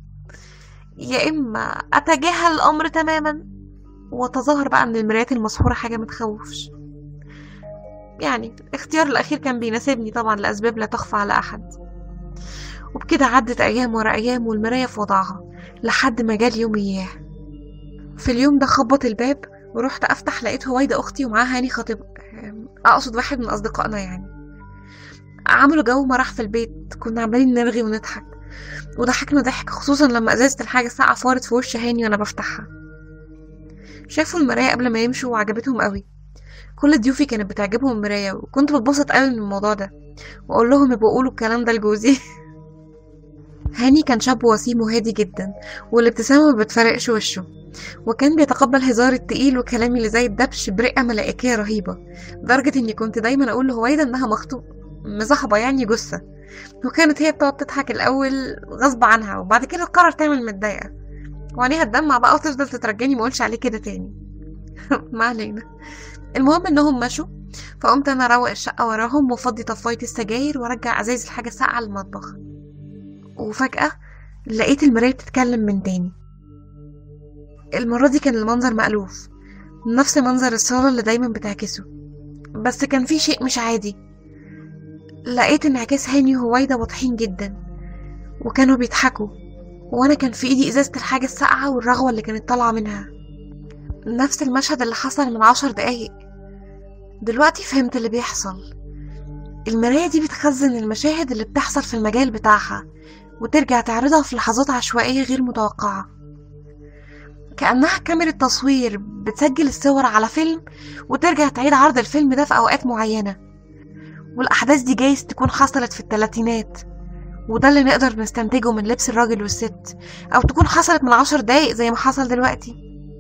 يا إما أتجاهل الأمر تماما وأتظاهر بقى إن المرايات المسحورة حاجة متخوفش يعني الاختيار الأخير كان بيناسبني طبعا لأسباب لا تخفى على أحد وبكده عدت أيام ورا أيام والمراية في وضعها لحد ما جالي يوم إياه في اليوم ده خبط الباب ورحت أفتح لقيت هويدا أختي ومعاها هاني خطيب أقصد واحد من أصدقائنا يعني عملوا جو مرح في البيت كنا عمالين نرغي ونضحك وضحكنا ضحك خصوصا لما ازازة الحاجة الساقعة فارت في وش هاني وانا بفتحها شافوا المراية قبل ما يمشوا وعجبتهم قوي كل ضيوفي كانت بتعجبهم المراية وكنت بتبسط قوي من الموضوع ده واقول لهم يبقوا قولوا الكلام ده لجوزي هاني كان شاب وسيم وهادي جدا والابتسامة ما بتفرقش وشه وكان بيتقبل هزاري التقيل وكلامي اللي زي الدبش برقة ملائكية رهيبة لدرجة اني كنت دايما اقول لهويدا انها مخطوب مصاحبة يعني جثة وكانت هي بتقعد تضحك الأول غصب عنها وبعد كده تقرر تعمل متضايقة وعينيها تدمع بقى وتفضل تترجاني مقولش عليه كده تاني ما علينا المهم انهم مشوا فقمت انا اروق الشقة وراهم وافضي طفاية السجاير وارجع ازايز الحاجة الساقعة للمطبخ وفجأة لقيت المراية بتتكلم من تاني المرة دي كان المنظر مألوف نفس منظر الصالة اللي دايما بتعكسه بس كان في شيء مش عادي لقيت انعكاس هاني وهويدا واضحين جدا وكانوا بيضحكوا وانا كان في ايدي ازازة الحاجة الساقعة والرغوة اللي كانت طالعة منها نفس المشهد اللي حصل من عشر دقايق دلوقتي فهمت اللي بيحصل المراية دي بتخزن المشاهد اللي بتحصل في المجال بتاعها وترجع تعرضها في لحظات عشوائية غير متوقعة كأنها كاميرا تصوير بتسجل الصور على فيلم وترجع تعيد عرض الفيلم ده في أوقات معينة والأحداث دي جايز تكون حصلت في التلاتينات وده اللي نقدر نستنتجه من لبس الراجل والست أو تكون حصلت من عشر دقايق زي ما حصل دلوقتي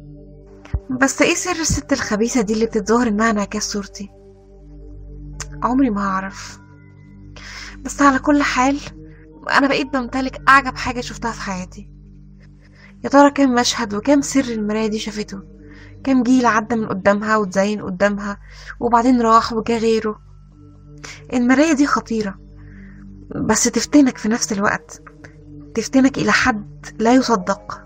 بس ايه سر الست الخبيثة دي اللي بتتظاهر انها انعكاس صورتي عمري ما هعرف بس على كل حال انا بقيت بمتلك اعجب حاجة شفتها في حياتي يا ترى كام مشهد وكام سر المراية دي شافته كام جيل عدى من قدامها وتزين قدامها وبعدين راح وجا غيره المراية دي خطيرة بس تفتنك في نفس الوقت تفتنك إلى حد لا يصدق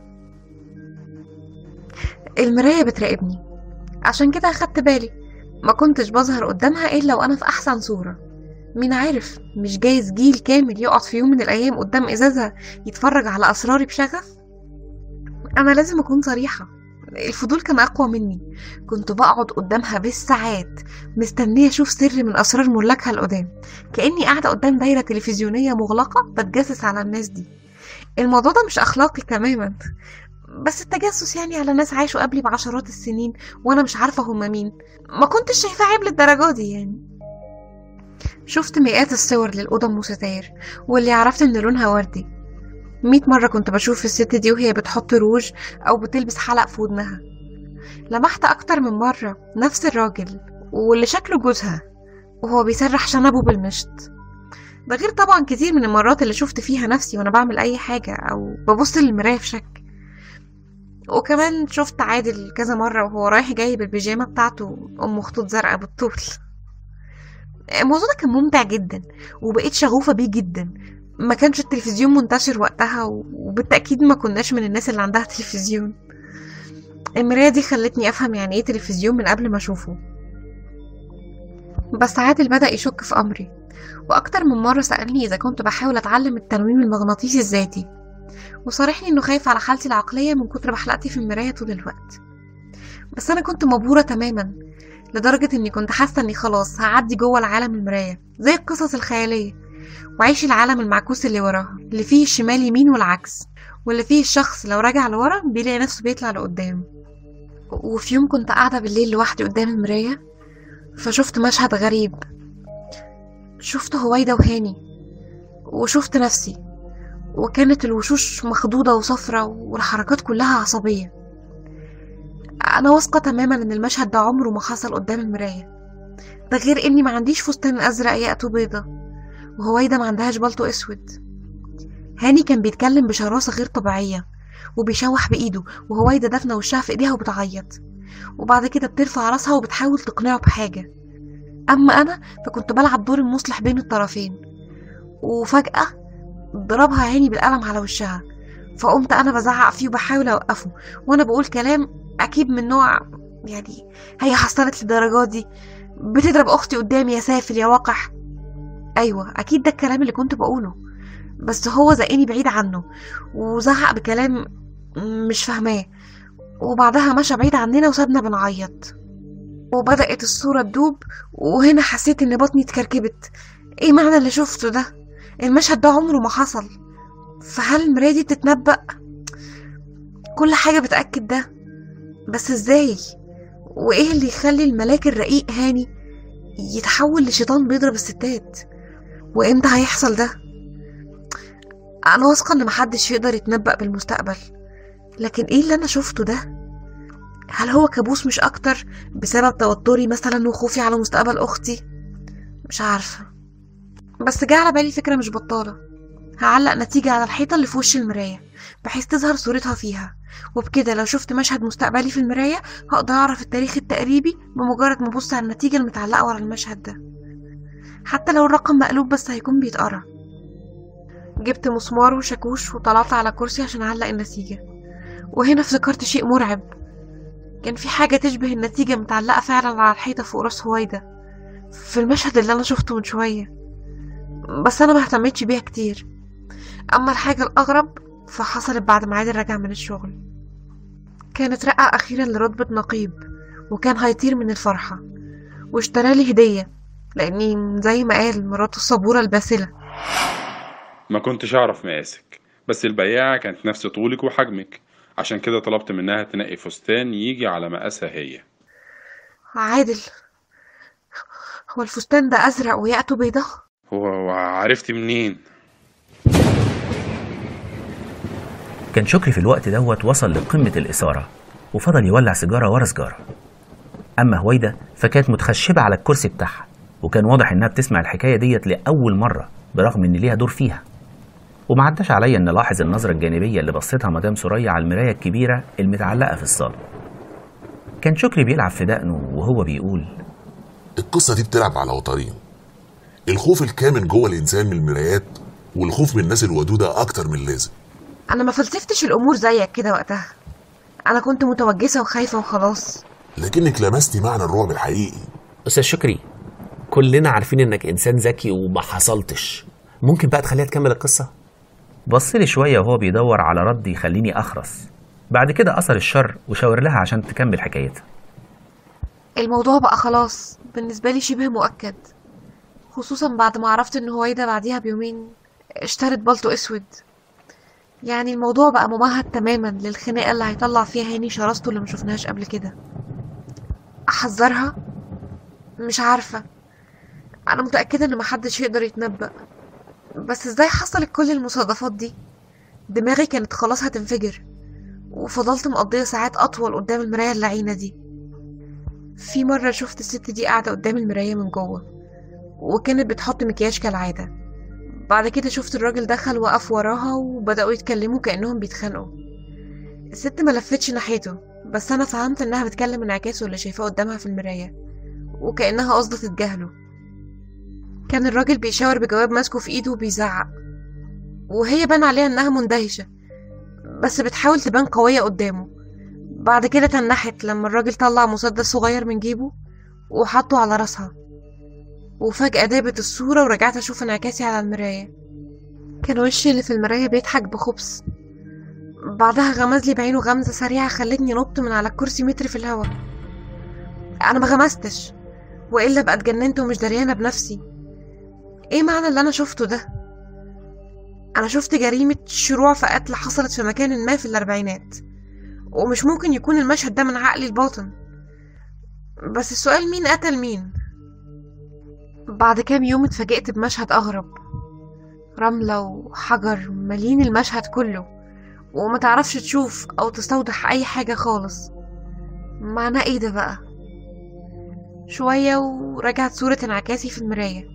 المراية بتراقبني عشان كده أخدت بالي ما كنتش بظهر قدامها إلا وأنا في أحسن صورة مين عارف مش جايز جيل كامل يقعد في يوم من الأيام قدام إزازة يتفرج على أسراري بشغف أنا لازم أكون صريحة الفضول كان أقوى مني كنت بقعد قدامها بالساعات مستنية أشوف سر من أسرار ملاكها القدام كأني قاعدة قدام دايرة تلفزيونية مغلقة بتجسس على الناس دي الموضوع ده مش أخلاقي تماما بس التجسس يعني على ناس عاشوا قبلي بعشرات السنين وأنا مش عارفة هما مين ما كنتش شايفاه عيب للدرجة دي يعني شفت مئات الصور للأوضة أم ستاير واللي عرفت إن لونها وردي مية مرة كنت بشوف الست دي وهي بتحط روج أو بتلبس حلق في ودنها لمحت أكتر من مرة نفس الراجل واللي شكله جوزها وهو بيسرح شنبه بالمشط ده غير طبعا كتير من المرات اللي شفت فيها نفسي وأنا بعمل أي حاجة أو ببص للمراية في شك وكمان شفت عادل كذا مرة وهو رايح جاي بالبيجامة بتاعته أم خطوط زرقاء بالطول الموضوع ده كان ممتع جدا وبقيت شغوفة بيه جدا ما كانش التلفزيون منتشر وقتها وبالتأكيد ما كناش من الناس اللي عندها تلفزيون المراية دي خلتني أفهم يعني إيه تلفزيون من قبل ما أشوفه بس عادل بدأ يشك في أمري وأكتر من مرة سألني إذا كنت بحاول أتعلم التنويم المغناطيسي الذاتي وصارحني إنه خايف على حالتي العقلية من كتر بحلقتي في المراية طول الوقت بس أنا كنت مبهورة تماما لدرجة إني كنت حاسة إني خلاص هعدي جوه العالم المراية زي القصص الخيالية وعيش العالم المعكوس اللي وراها اللي فيه الشمال يمين والعكس واللي فيه الشخص لو رجع لورا بيلاقي نفسه بيطلع لقدام وفي يوم كنت قاعدة بالليل لوحدي قدام المراية فشفت مشهد غريب شفت هويدا وهاني وشفت نفسي وكانت الوشوش مخضوضة وصفرة والحركات كلها عصبية أنا واثقة تماما إن المشهد ده عمره ما حصل قدام المراية ده غير إني ما عنديش فستان أزرق ياقته بيضة وهويدا ما عندهاش بلطو أسود هاني كان بيتكلم بشراسة غير طبيعية وبيشوح بإيده وهويدا دافنة وشها في إيديها وبتعيط وبعد كده بترفع راسها وبتحاول تقنعه بحاجة أما أنا فكنت بلعب دور المصلح بين الطرفين وفجأة ضربها عيني بالقلم على وشها فقمت أنا بزعق فيه وبحاول أوقفه وأنا بقول كلام أكيد من نوع يعني هي حصلت للدرجات دي بتضرب أختي قدامي يا سافل يا وقح أيوة أكيد ده الكلام اللي كنت بقوله بس هو زقني بعيد عنه وزعق بكلام مش فاهماه وبعدها مشى بعيد عننا وسابنا بنعيط وبدأت الصورة تدوب وهنا حسيت إن بطني اتكركبت ايه معنى اللي شفته ده المشهد ده عمره ما حصل فهل المراية دي بتتنبأ كل حاجة بتأكد ده بس ازاي وايه اللي يخلي الملاك الرقيق هاني يتحول لشيطان بيضرب الستات وامتى هيحصل ده انا واثقة ان محدش يقدر يتنبأ بالمستقبل لكن ايه اللي انا شفته ده هل هو كابوس مش اكتر بسبب توتري مثلا وخوفي على مستقبل اختي مش عارفة بس جه على بالي فكرة مش بطالة هعلق نتيجة على الحيطة اللي في وش المراية بحيث تظهر صورتها فيها وبكده لو شفت مشهد مستقبلي في المراية هقدر أعرف التاريخ التقريبي بمجرد ما أبص على النتيجة المتعلقة ورا المشهد ده حتى لو الرقم مقلوب بس هيكون بيتقرا جبت مسمار وشاكوش وطلعت على كرسي عشان أعلق النتيجة وهنا افتكرت شيء مرعب كان في حاجة تشبه النتيجة متعلقة فعلا على الحيطة فوق راس هويدا في المشهد اللي أنا شفته من شوية بس أنا مهتمتش بيها كتير أما الحاجة الأغرب فحصلت بعد ما عادل رجع من الشغل كانت رقة أخيرا لرتبة نقيب وكان هيطير من الفرحة واشترى لي هدية لأني زي ما قال مراته الصبورة الباسلة ما كنتش أعرف مقاسك بس البياعة كانت نفس طولك وحجمك عشان كده طلبت منها تنقي فستان يجي على مقاسها هي عادل هو الفستان ده أزرق وياقته بيضة هو وعرفتي منين كان شكري في الوقت دوت وصل لقمة الإثارة وفضل يولع سيجارة ورا سيجارة أما هويدا فكانت متخشبة على الكرسي بتاعها وكان واضح إنها بتسمع الحكاية ديت لأول مرة برغم إن ليها دور فيها وما عداش عليا إن ألاحظ النظرة الجانبية اللي بصيتها مدام سوريا على المراية الكبيرة المتعلقة في الصالة كان شكري بيلعب في دقنه وهو بيقول القصة دي بتلعب على وترين الخوف الكامن جوه الإنسان من المرايات والخوف من الناس الودودة أكتر من اللازم أنا ما فلسفتش الأمور زيك كده وقتها أنا كنت متوجسة وخايفة وخلاص لكنك لمستي معنى الرعب الحقيقي أستاذ شكري كلنا عارفين إنك إنسان ذكي وما حصلتش ممكن بقى تخليها تكمل القصة؟ بص لي شوية وهو بيدور على رد يخليني أخرس بعد كده أثر الشر وشاور لها عشان تكمل حكايتها الموضوع بقى خلاص بالنسبة لي شبه مؤكد خصوصا بعد ما عرفت ان هويدا بعديها بيومين اشترت بلطو اسود يعني الموضوع بقى ممهد تماما للخناقة اللي هيطلع فيها هاني شراسته اللي مشوفناهاش قبل كده احذرها مش عارفة انا متأكدة ان محدش يقدر يتنبأ بس ازاي حصلت كل المصادفات دي دماغي كانت خلاص هتنفجر وفضلت مقضية ساعات أطول قدام المراية اللعينة دي في مرة شفت الست دي قاعدة قدام المراية من جوه وكانت بتحط مكياج كالعادة بعد كده شفت الراجل دخل وقف وراها وبدأوا يتكلموا كأنهم بيتخانقوا الست ما لفتش ناحيته بس أنا فهمت إنها بتكلم انعكاسه اللي شايفاه قدامها في المراية وكأنها قصدة تتجاهله كان الراجل بيشاور بجواب ماسكه في ايده وبيزعق وهي بان عليها انها مندهشة بس بتحاول تبان قوية قدامه بعد كده تنحت لما الراجل طلع مسدس صغير من جيبه وحطه على راسها وفجأة دابت الصورة ورجعت أشوف انعكاسي على المراية كان وشي اللي في المراية بيضحك بخبث بعدها غمز لي بعينه غمزة سريعة خلتني نط من على الكرسي متر في الهوا أنا ما غمستش وإلا بقى اتجننت ومش دريانة بنفسي إيه معنى اللي أنا شفته ده؟ أنا شفت جريمة شروع في قتل حصلت في مكان ما في الأربعينات ومش ممكن يكون المشهد ده من عقلي الباطن بس السؤال مين قتل مين بعد كام يوم اتفاجئت بمشهد أغرب رملة وحجر مالين المشهد كله وما تعرفش تشوف أو تستوضح أي حاجة خالص معناه ايه ده بقى شوية ورجعت صورة انعكاسي في المراية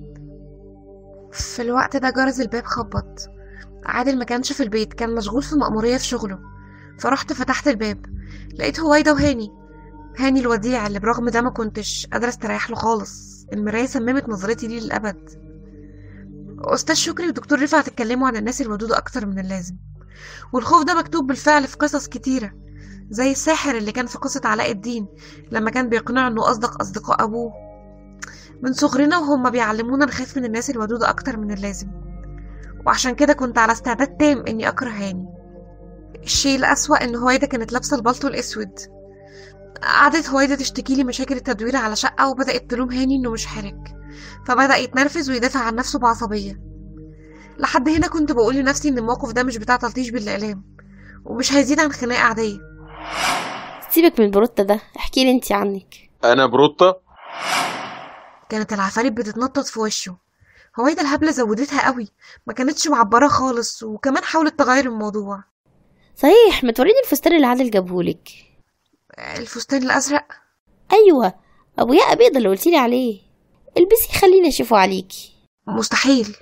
في الوقت ده جرس الباب خبط عادل ما كانش في البيت كان مشغول في مأمورية في شغله فرحت فتحت الباب لقيت هويدا وهاني هاني الوديع اللي برغم ده ما كنتش قادرة استريح له خالص المراية سممت نظرتي ليه للأبد أستاذ شكري ودكتور رفعت اتكلموا عن الناس الودودة أكتر من اللازم والخوف ده مكتوب بالفعل في قصص كتيرة زي الساحر اللي كان في قصة علاء الدين لما كان بيقنع انه أصدق أصدقاء أبوه من صغرنا وهم بيعلمونا نخاف من الناس الودودة أكتر من اللازم وعشان كده كنت على استعداد تام إني أكره هاني الشيء الأسوأ إن هويدا كانت لابسة البلطو الأسود قعدت هويدا تشتكي لي مشاكل التدوير على شقة وبدأت تلوم هاني إنه مش حرك فبدأ يتنرفز ويدافع عن نفسه بعصبية لحد هنا كنت بقول لنفسي إن الموقف ده مش بتاع تلطيش بالإعلام ومش هيزيد عن خناقة عادية سيبك من بروتا ده احكي لي انت عنك انا بروتا كانت العفاريت بتتنطط في وشه هويدا الهبلة زودتها قوي ما كانتش معبرة خالص وكمان حاولت تغير الموضوع صحيح ما توريني الفستان اللي عادل جابهولك الفستان الأزرق ايوه ابو ياقة بيضة اللي قلتيلي عليه البسي خليني اشوفه عليكي مستحيل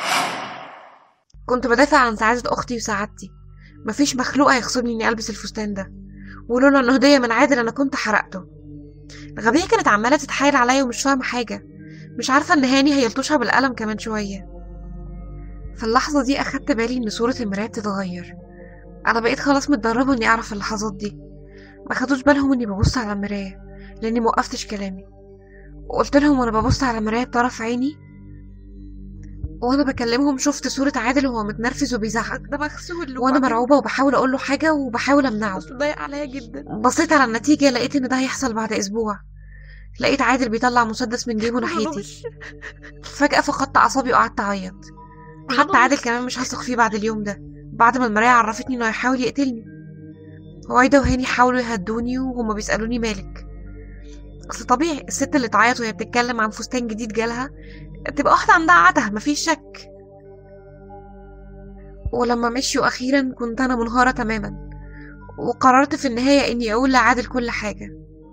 كنت بدافع عن سعادة أختي وسعادتي مفيش مخلوق هيخسرني إني ألبس الفستان ده ولولا إنه هدية من عادل أنا كنت حرقته الغبية كانت عمالة تتحايل عليا ومش فاهمة حاجة مش عارفة إن هاني هيلطشها بالقلم كمان شوية في اللحظة دي أخدت بالي إن صورة المراية بتتغير أنا بقيت خلاص متدربة إني أعرف اللحظات دي ما خدوش بالهم إني ببص على المراية لأني موقفتش كلامي وقلت لهم وأنا ببص على المراية بطرف عيني وانا بكلمهم شفت صورة عادل وهو متنرفز وبيزعق ده مغسول وانا مرعوبة وبحاول اقول له حاجة وبحاول امنعه ضايق عليا جدا بصيت على النتيجة لقيت ان ده هيحصل بعد اسبوع لقيت عادل بيطلع مسدس من جيبه ناحيتي فجأة فقدت اعصابي وقعدت اعيط حتى عادل كمان مش هثق فيه بعد اليوم ده بعد ما المراية عرفتني انه هيحاول يقتلني هويدا وهاني حاولوا يهدوني وهما بيسألوني مالك اصل طبيعي الست اللي تعيط وهي بتتكلم عن فستان جديد جالها تبقى واحدة عندها عته مفيش شك ولما مشيوا أخيرا كنت أنا منهارة تماما وقررت في النهاية إني أقول لعادل كل حاجة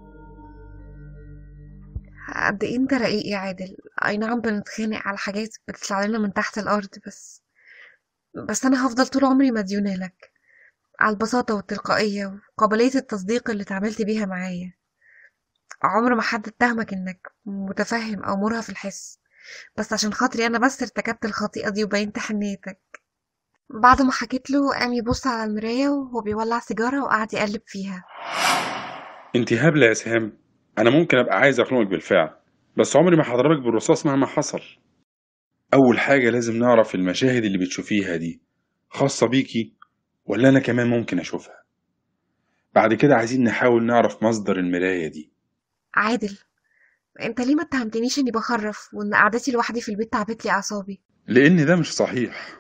قد إيه أنت رقيق يا عادل أي نعم بنتخانق على حاجات بتطلع لنا من تحت الأرض بس بس أنا هفضل طول عمري مديونة لك على البساطة والتلقائية وقابلية التصديق اللي اتعاملت بيها معايا عمر ما حد اتهمك إنك متفهم أو مرهف الحس بس عشان خاطري انا بس ارتكبت الخطيئة دي وبينت حنيتك بعد ما حكيت له قام يبص على المراية وهو بيولع سيجارة وقعد يقلب فيها انت هبلة يا سهام انا ممكن ابقى عايز اخنقك بالفعل بس عمري ما هضربك بالرصاص مهما حصل اول حاجة لازم نعرف المشاهد اللي بتشوفيها دي خاصة بيكي ولا انا كمان ممكن اشوفها بعد كده عايزين نحاول نعرف مصدر المراية دي عادل انت ليه ما اتهمتنيش اني بخرف وان قعدتي لوحدي في البيت تعبت لي اعصابي لان ده مش صحيح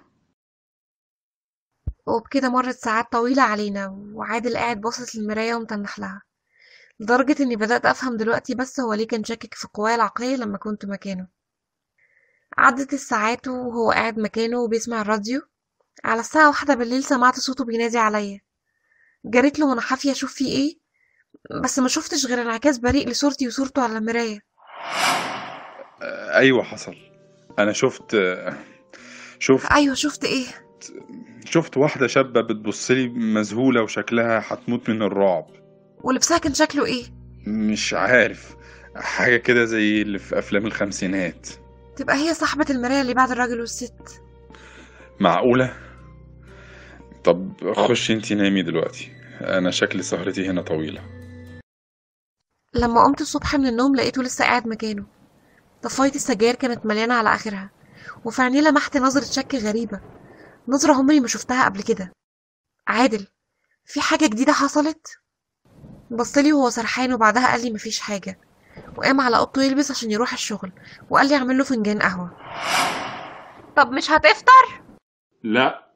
وبكده مرت ساعات طويلة علينا وعادل قاعد باصص للمراية ومتنح لها لدرجة اني بدأت افهم دلوقتي بس هو ليه كان شاكك في قواي العقلية لما كنت مكانه عدت الساعات وهو قاعد مكانه وبيسمع الراديو على الساعة واحدة بالليل سمعت صوته بينادي عليا جريت له وانا حافية اشوف فيه ايه بس ما شفتش غير انعكاس بريء لصورتي وصورته على المراية آه، ايوه حصل انا شفت شفت ايوه شفت ايه شفت واحدة شابة بتبصلي مذهولة وشكلها هتموت من الرعب ولبسها كان شكله ايه مش عارف حاجة كده زي اللي في أفلام الخمسينات تبقى هي صاحبة المراية اللي بعد الراجل والست معقولة؟ طب خشي انتي نامي دلوقتي أنا شكلي سهرتي هنا طويلة لما قمت الصبح من النوم لقيته لسه قاعد مكانه طفاية السجاير كانت مليانة على آخرها وفي عينيه لمحت نظرة شك غريبة نظرة عمري ما شفتها قبل كده عادل في حاجة جديدة حصلت بصلي وهو سرحان وبعدها قال لي مفيش حاجة وقام على اوضته يلبس عشان يروح الشغل وقال لي اعمل له فنجان قهوة طب مش هتفطر لا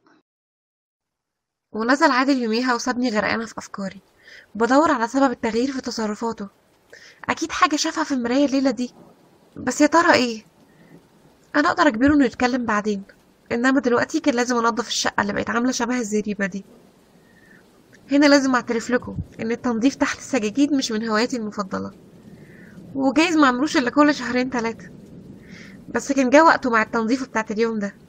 ونزل عادل يوميها وسابني غرقانة في أفكاري بدور على سبب التغيير في تصرفاته أكيد حاجة شافها في المراية الليلة دي بس يا ترى إيه؟ أنا أقدر أجبره إنه يتكلم بعدين إنما دلوقتي كان لازم أنضف الشقة اللي بقت عاملة شبه الزريبة دي هنا لازم أعترف لكم إن التنظيف تحت السجاجيد مش من هواياتي المفضلة وجايز معملوش إلا كل شهرين تلاتة بس كان جه وقته مع التنظيف بتاعت اليوم ده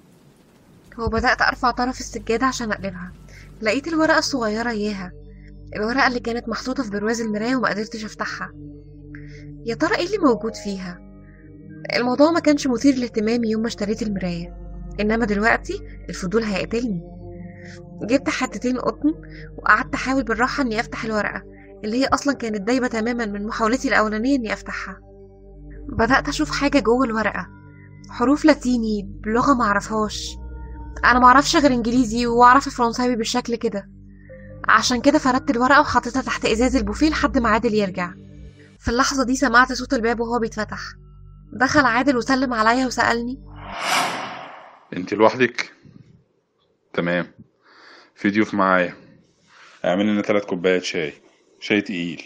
وبدأت أرفع طرف السجادة عشان أقلبها لقيت الورقة الصغيرة إياها الورقة اللي كانت محطوطة في برواز المراية وما قدرتش أفتحها يا ترى ايه اللي موجود فيها الموضوع ما كانش مثير للاهتمام يوم ما اشتريت المراية إنما دلوقتي الفضول هيقتلني جبت حتتين قطن وقعدت أحاول بالراحة إني أفتح الورقة اللي هي أصلا كانت دايبة تماما من محاولتي الأولانية إني أفتحها بدأت أشوف حاجة جوه الورقة حروف لاتيني بلغة معرفهاش أنا معرفش غير إنجليزي وأعرف الفرنساوي بالشكل كده عشان كده فردت الورقة وحطيتها تحت إزاز البوفيه لحد ما عادل يرجع في اللحظة دي سمعت صوت الباب وهو بيتفتح دخل عادل وسلم عليا وسألني انت لوحدك تمام في ضيوف معايا اعمل لنا ثلاث كوبايات شاي شاي تقيل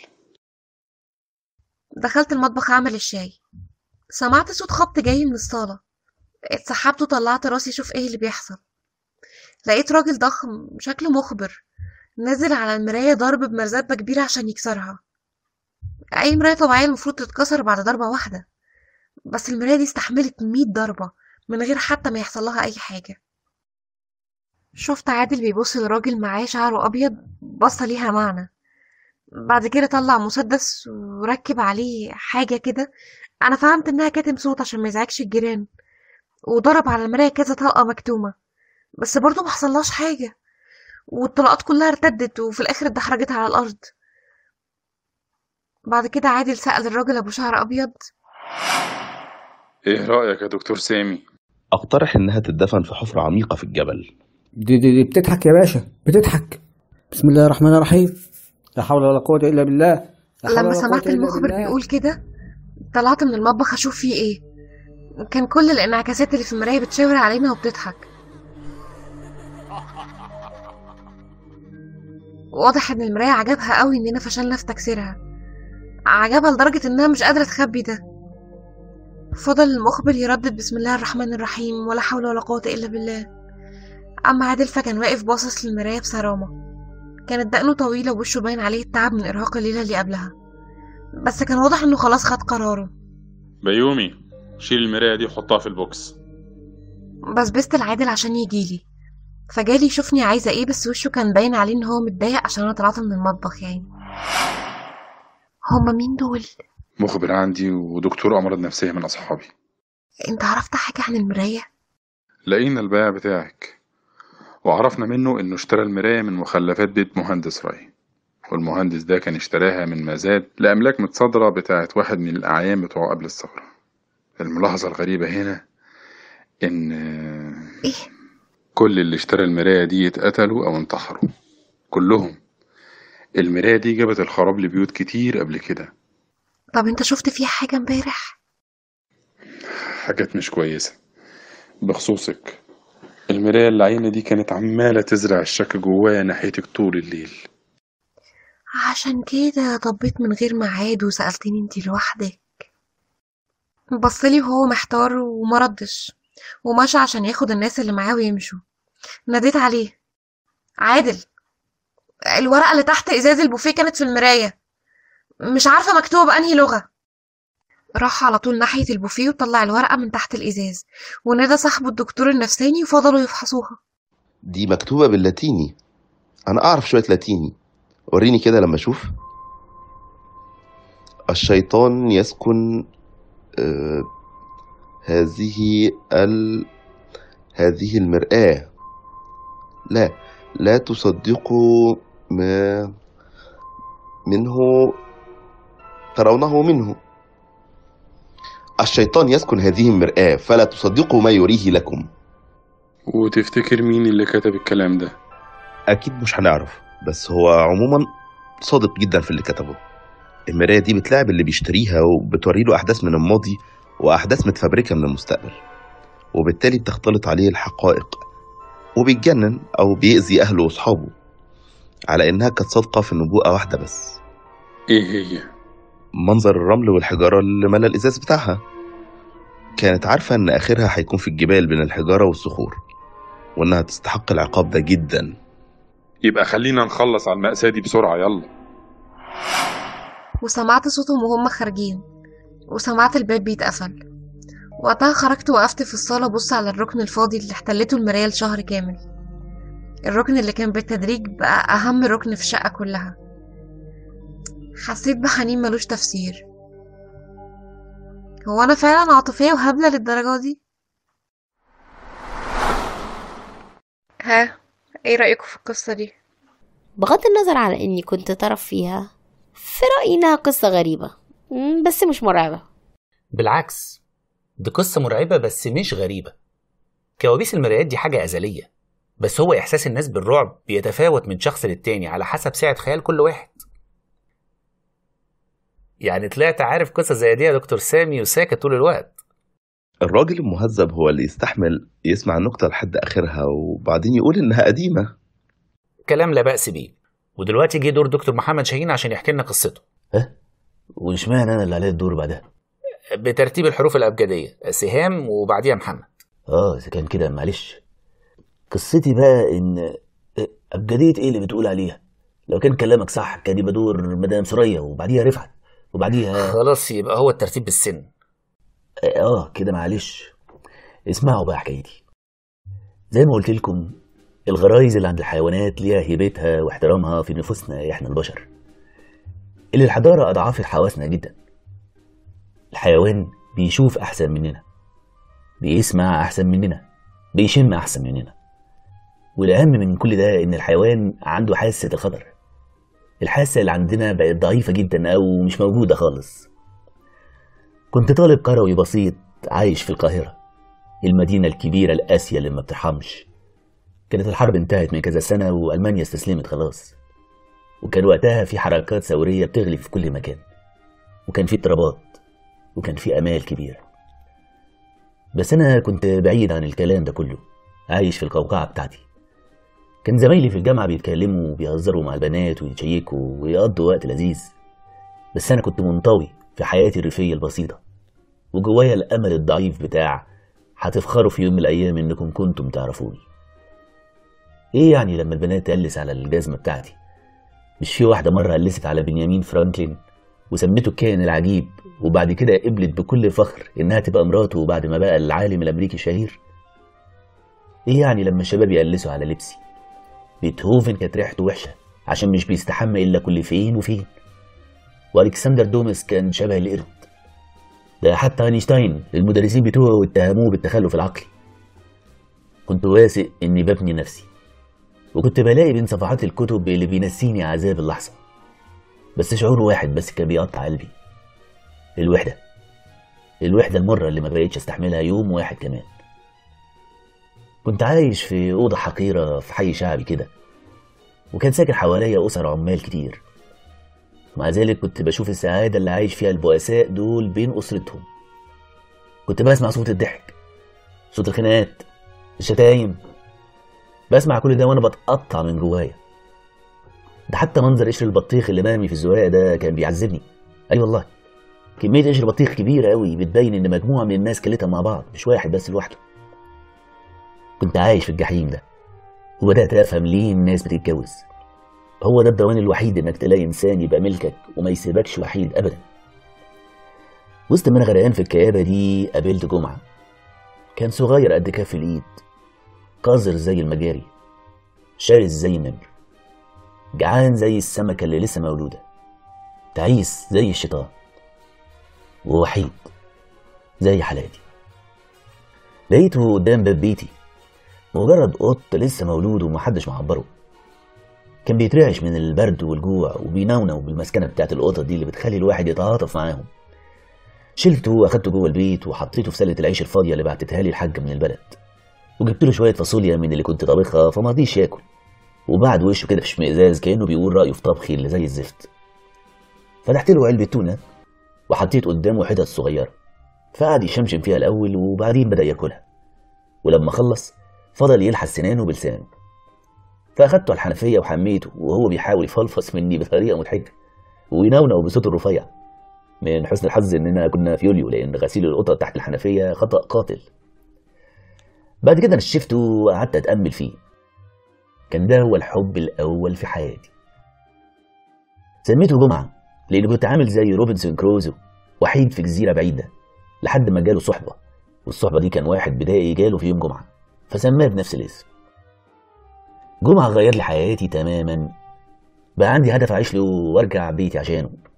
دخلت المطبخ أعمل الشاي سمعت صوت خبط جاي من الصالة اتسحبت وطلعت راسي أشوف ايه اللي بيحصل لقيت راجل ضخم شكله مخبر نازل على المراية ضرب بمرزبة كبيرة عشان يكسرها أي مراية طبيعية المفروض تتكسر بعد ضربة واحدة بس المراية دي استحملت مية ضربة من غير حتى ما يحصل لها أي حاجة شفت عادل بيبص لراجل معاه شعره أبيض بصة ليها معنى بعد كده طلع مسدس وركب عليه حاجة كده أنا فهمت إنها كاتم صوت عشان ما يزعجش الجيران وضرب على المراية كذا طلقة مكتومة بس برضه ما حصلهاش حاجة والطلقات كلها ارتدت وفي الآخر اتدحرجت على الأرض بعد كده عادل سأل الراجل أبو شعر أبيض ايه رأيك يا دكتور سامي أقترح إنها تدفن في حفرة عميقة في الجبل دي, دي, دي بتضحك يا باشا بتضحك بسم الله الرحمن الرحيم لا حول ولا قوة إلا بالله لا حول لما ولا سمعت قوة إلا المخبر بالله. بيقول كده طلعت من المطبخ أشوف فيه إيه كان كل الانعكاسات اللي في المراية بتشاور علينا وبتضحك واضح إن المراية عجبها قوي إننا فشلنا في تكسيرها عجبها لدرجة إنها مش قادرة تخبي ده فضل المخبر يردد بسم الله الرحمن الرحيم ولا حول ولا قوة إلا بالله أما عادل فكان واقف باصص للمراية بصرامة كانت دقنه طويلة ووشه باين عليه التعب من إرهاق الليلة اللي قبلها بس كان واضح إنه خلاص خد قراره بيومي شيل المراية دي وحطها في البوكس بسبست العادل عشان يجيلي فجالي يشوفني عايزة ايه بس وشه كان باين عليه ان هو متضايق عشان انا طلعت من المطبخ يعني هما مين دول؟ مخبر عندي ودكتور أمراض نفسية من أصحابي انت عرفت حاجة عن المراية؟ لقينا البائع بتاعك وعرفنا منه إنه اشترى المراية من مخلفات بيت مهندس راي والمهندس ده كان اشتراها من مزاد لأملاك متصادرة بتاعت واحد من الأعيان بتوعه قبل الثورة الملاحظة الغريبة هنا إن ايه؟ كل اللي اشترى المراية دي اتقتلوا أو انتحروا كلهم المراية دي جابت الخراب لبيوت كتير قبل كده طب انت شفت فيها حاجة امبارح؟ حاجات مش كويسة بخصوصك المراية اللعينة دي كانت عمالة تزرع الشك جوايا ناحيتك طول الليل عشان كده طبيت من غير ميعاد وسألتني انتي لوحدك بصلي وهو محتار ومردش ومشى عشان ياخد الناس اللي معاه ويمشوا ناديت عليه عادل الورقة اللي تحت إزاز البوفيه كانت في المراية مش عارفة مكتوبة بأنهي لغة راح على طول ناحية البوفيه وطلع الورقة من تحت الإزاز ونادى صاحبه الدكتور النفساني وفضلوا يفحصوها دي مكتوبة باللاتيني أنا أعرف شوية لاتيني وريني كده لما أشوف الشيطان يسكن آه هذه ال هذه المرآة لا لا تصدقوا ما منه ترونه منه الشيطان يسكن هذه المرآة فلا تصدقوا ما يريه لكم وتفتكر مين اللي كتب الكلام ده أكيد مش هنعرف بس هو عموما صادق جدا في اللي كتبه المراية دي بتلعب اللي بيشتريها وبتوري له أحداث من الماضي وأحداث متفبركة من المستقبل وبالتالي بتختلط عليه الحقائق وبيتجنن أو بيأذي أهله وأصحابه على إنها كانت صادقة في نبوءة واحدة بس ايه هي منظر الرمل والحجارة اللي ملا الإزاز بتاعها كانت عارفة إن آخرها هيكون في الجبال بين الحجارة والصخور وإنها تستحق العقاب ده جدا يبقى خلينا نخلص على المأساة دي بسرعة يلا وسمعت صوتهم وهم خارجين وسمعت الباب بيتقفل وقتها خرجت وقفت في الصالة أبص على الركن الفاضي اللي احتلته المراية لشهر كامل الركن اللي كان بالتدريج بقى أهم ركن في الشقة كلها حسيت بحنين ملوش تفسير هو أنا فعلا عاطفية وهبلة للدرجة دي؟ ها ايه رأيكم في القصة دي؟ بغض النظر عن اني كنت طرف فيها في رأيي انها قصة غريبة مم، بس مش مرعبة بالعكس دي قصة مرعبة بس مش غريبة كوابيس المرايات دي حاجة أزلية بس هو إحساس الناس بالرعب بيتفاوت من شخص للتاني على حسب سعة خيال كل واحد يعني طلعت عارف قصة زي دي يا دكتور سامي وساكت طول الوقت الراجل المهذب هو اللي يستحمل يسمع النكتة لحد آخرها وبعدين يقول إنها قديمة كلام لا بأس بيه ودلوقتي جه دور دكتور محمد شاهين عشان يحكي لنا قصته واشمعنى انا اللي عليا الدور بعدها بترتيب الحروف الأبجدية سهام وبعديها محمد اه اذا كان كده معلش قصتي بقى ان ابجديه ايه اللي بتقول عليها لو كان كلامك صح كان يبقى دور مدام سوريا وبعديها رفعت وبعديها خلاص يبقى هو الترتيب بالسن اه كده معلش اسمعوا بقى حكايتي زي ما قلت لكم الغرايز اللي عند الحيوانات ليها هيبتها واحترامها في نفوسنا احنا البشر اللي الحضارة أضعافت حواسنا جدا الحيوان بيشوف أحسن مننا بيسمع أحسن مننا بيشم أحسن مننا والأهم من كل ده إن الحيوان عنده حاسة الخطر الحاسة اللي عندنا بقت ضعيفة جدا أو مش موجودة خالص كنت طالب قروي بسيط عايش في القاهرة المدينة الكبيرة القاسية اللي ما بترحمش كانت الحرب انتهت من كذا سنة وألمانيا استسلمت خلاص وكان وقتها في حركات ثورية بتغلي في كل مكان وكان في اضطرابات وكان في أمال كبيرة بس أنا كنت بعيد عن الكلام ده كله عايش في القوقعة بتاعتي كان زمايلي في الجامعة بيتكلموا وبيهزروا مع البنات ويتشيكوا ويقضوا وقت لذيذ بس أنا كنت منطوي في حياتي الريفية البسيطة وجوايا الأمل الضعيف بتاع هتفخروا في يوم من الأيام إنكم كنتم تعرفوني إيه يعني لما البنات تقلس على الجزمة بتاعتي مش في واحدة مرة قلست على بنيامين فرانكلين وسمته الكائن العجيب وبعد كده قبلت بكل فخر إنها تبقى مراته بعد ما بقى العالم الأمريكي الشهير إيه يعني لما الشباب يقلسوا على لبسي بيتهوفن كانت ريحته وحشة عشان مش بيستحمى إلا كل فين وفين وألكسندر دومس كان شبه القرد ده حتى أينشتاين المدرسين بتوعه اتهموه بالتخلف العقلي كنت واثق إني ببني نفسي وكنت بلاقي بين صفحات الكتب اللي بينسيني عذاب اللحظة بس شعور واحد بس كان بيقطع قلبي الوحدة الوحدة المرة اللي ما بقيتش استحملها يوم واحد كمان كنت عايش في أوضة حقيرة في حي شعبي كده وكان ساكن حواليا أسر عمال كتير مع ذلك كنت بشوف السعادة اللي عايش فيها البؤساء دول بين أسرتهم كنت بسمع صوت الضحك صوت الخناقات الشتايم بسمع كل ده وانا بتقطع من جوايا ده حتى منظر قشر البطيخ اللي مرمي في الزوايا ده كان بيعذبني اي والله كمية قشر بطيخ كبيرة قوي بتبين ان مجموعة من الناس كلتها مع بعض مش واحد بس لوحده كنت عايش في الجحيم ده وبدأت أفهم ليه الناس بتتجوز هو ده الضمان الوحيد إنك تلاقي إنسان يبقى ملكك وما يسيبكش وحيد أبدا وسط ما أنا غرقان في الكآبة دي قابلت جمعة كان صغير قد كف الإيد قذر زي المجاري شرس زي النمر جعان زي السمكة اللي لسه مولودة تعيس زي الشيطان ووحيد زي حالاتي لقيته قدام باب بيتي مجرد قط لسه مولود ومحدش معبره كان بيترعش من البرد والجوع وبينونو بالمسكنة بتاعت القطط دي اللي بتخلي الواحد يتعاطف معاهم شلته واخدته جوه البيت وحطيته في سلة العيش الفاضية اللي بعتتها لي الحاجة من البلد وجبت له شوية فاصوليا من اللي كنت طابخها فما رضيش ياكل وبعد وشه كده في اشمئزاز كأنه بيقول رأيه في طبخي اللي زي الزفت فتحت له علبة تونة وحطيت قدامه حتت صغيرة فقعد يشمشم فيها الأول وبعدين بدأ ياكلها ولما خلص فضل يلحس سنانه بلسانه فأخدته على الحنفية وحميته وهو بيحاول يفلفص مني بطريقة مضحكة وينونو بصوته الرفيع من حسن الحظ إننا كنا في يوليو لأن غسيل القطط تحت الحنفية خطأ قاتل بعد كده نشفته وقعدت أتأمل فيه كان ده هو الحب الأول في حياتي سميته جمعة لأني كنت عامل زي روبنسون كروزو وحيد في جزيرة بعيدة لحد ما جاله صحبة والصحبة دي كان واحد بدائي جاله في يوم جمعة فسماه بنفس الاسم جمعة غير لي حياتي تماما بقى عندي هدف أعيش له وأرجع بيتي عشانه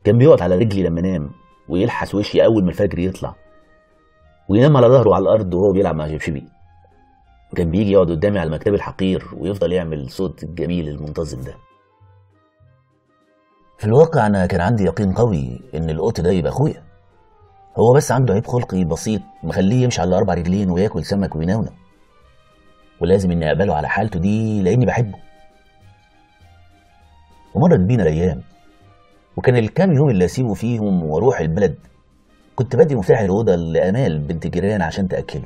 كان بيقعد على رجلي لما نام ويلحس وشي أول ما الفجر يطلع وينام على ظهره على الأرض وهو بيلعب مع شبشبي وكان بيجي يقعد قدامي على المكتب الحقير ويفضل يعمل الصوت الجميل المنتظم ده في الواقع أنا كان عندي يقين قوي إن القط ده يبقى أخويا هو بس عنده عيب خلقي بسيط مخليه يمشي على أربع رجلين وياكل سمك وينونو ولازم إني أقبله على حالته دي لأني بحبه ومرت بينا الأيام وكان الكام يوم اللي أسيبه فيهم وأروح البلد كنت بدي مفتاح الأوضة لأمال بنت جيران عشان تأكله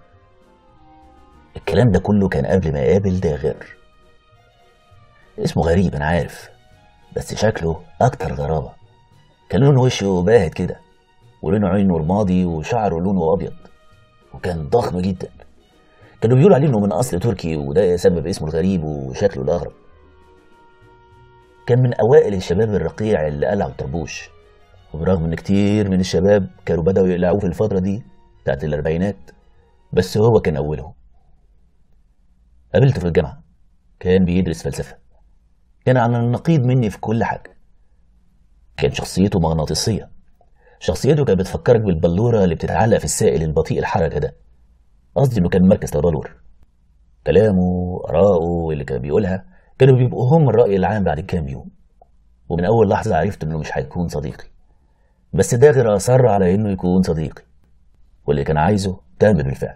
الكلام ده كله كان قبل ما يقابل داغر اسمه غريب أنا عارف بس شكله أكتر غرابة كان لون وشه باهت كده ولونه عينه رمادي وشعره لونه أبيض وكان ضخم جدا كانوا بيقولوا عليه إنه من أصل تركي وده سبب اسمه الغريب وشكله الأغرب كان من أوائل الشباب الرقيع اللي قلعوا الطربوش وبرغم إن كتير من الشباب كانوا بدأوا يقلعوه في الفترة دي بتاعت الأربعينات بس هو كان أولهم قابلته في الجامعة كان بيدرس فلسفة كان على النقيض مني في كل حاجة كان شخصيته مغناطيسية شخصيته كانت بتفكرك بالبلورة اللي بتتعلق في السائل البطيء الحركة ده قصدي إنه كان مركز تبلور كلامه آراءه اللي كان بيقولها كانوا بيبقوا هم الرأي العام بعد كام يوم ومن أول لحظة عرفت إنه مش هيكون صديقي بس داغر أصر على إنه يكون صديقي واللي كان عايزه تم بالفعل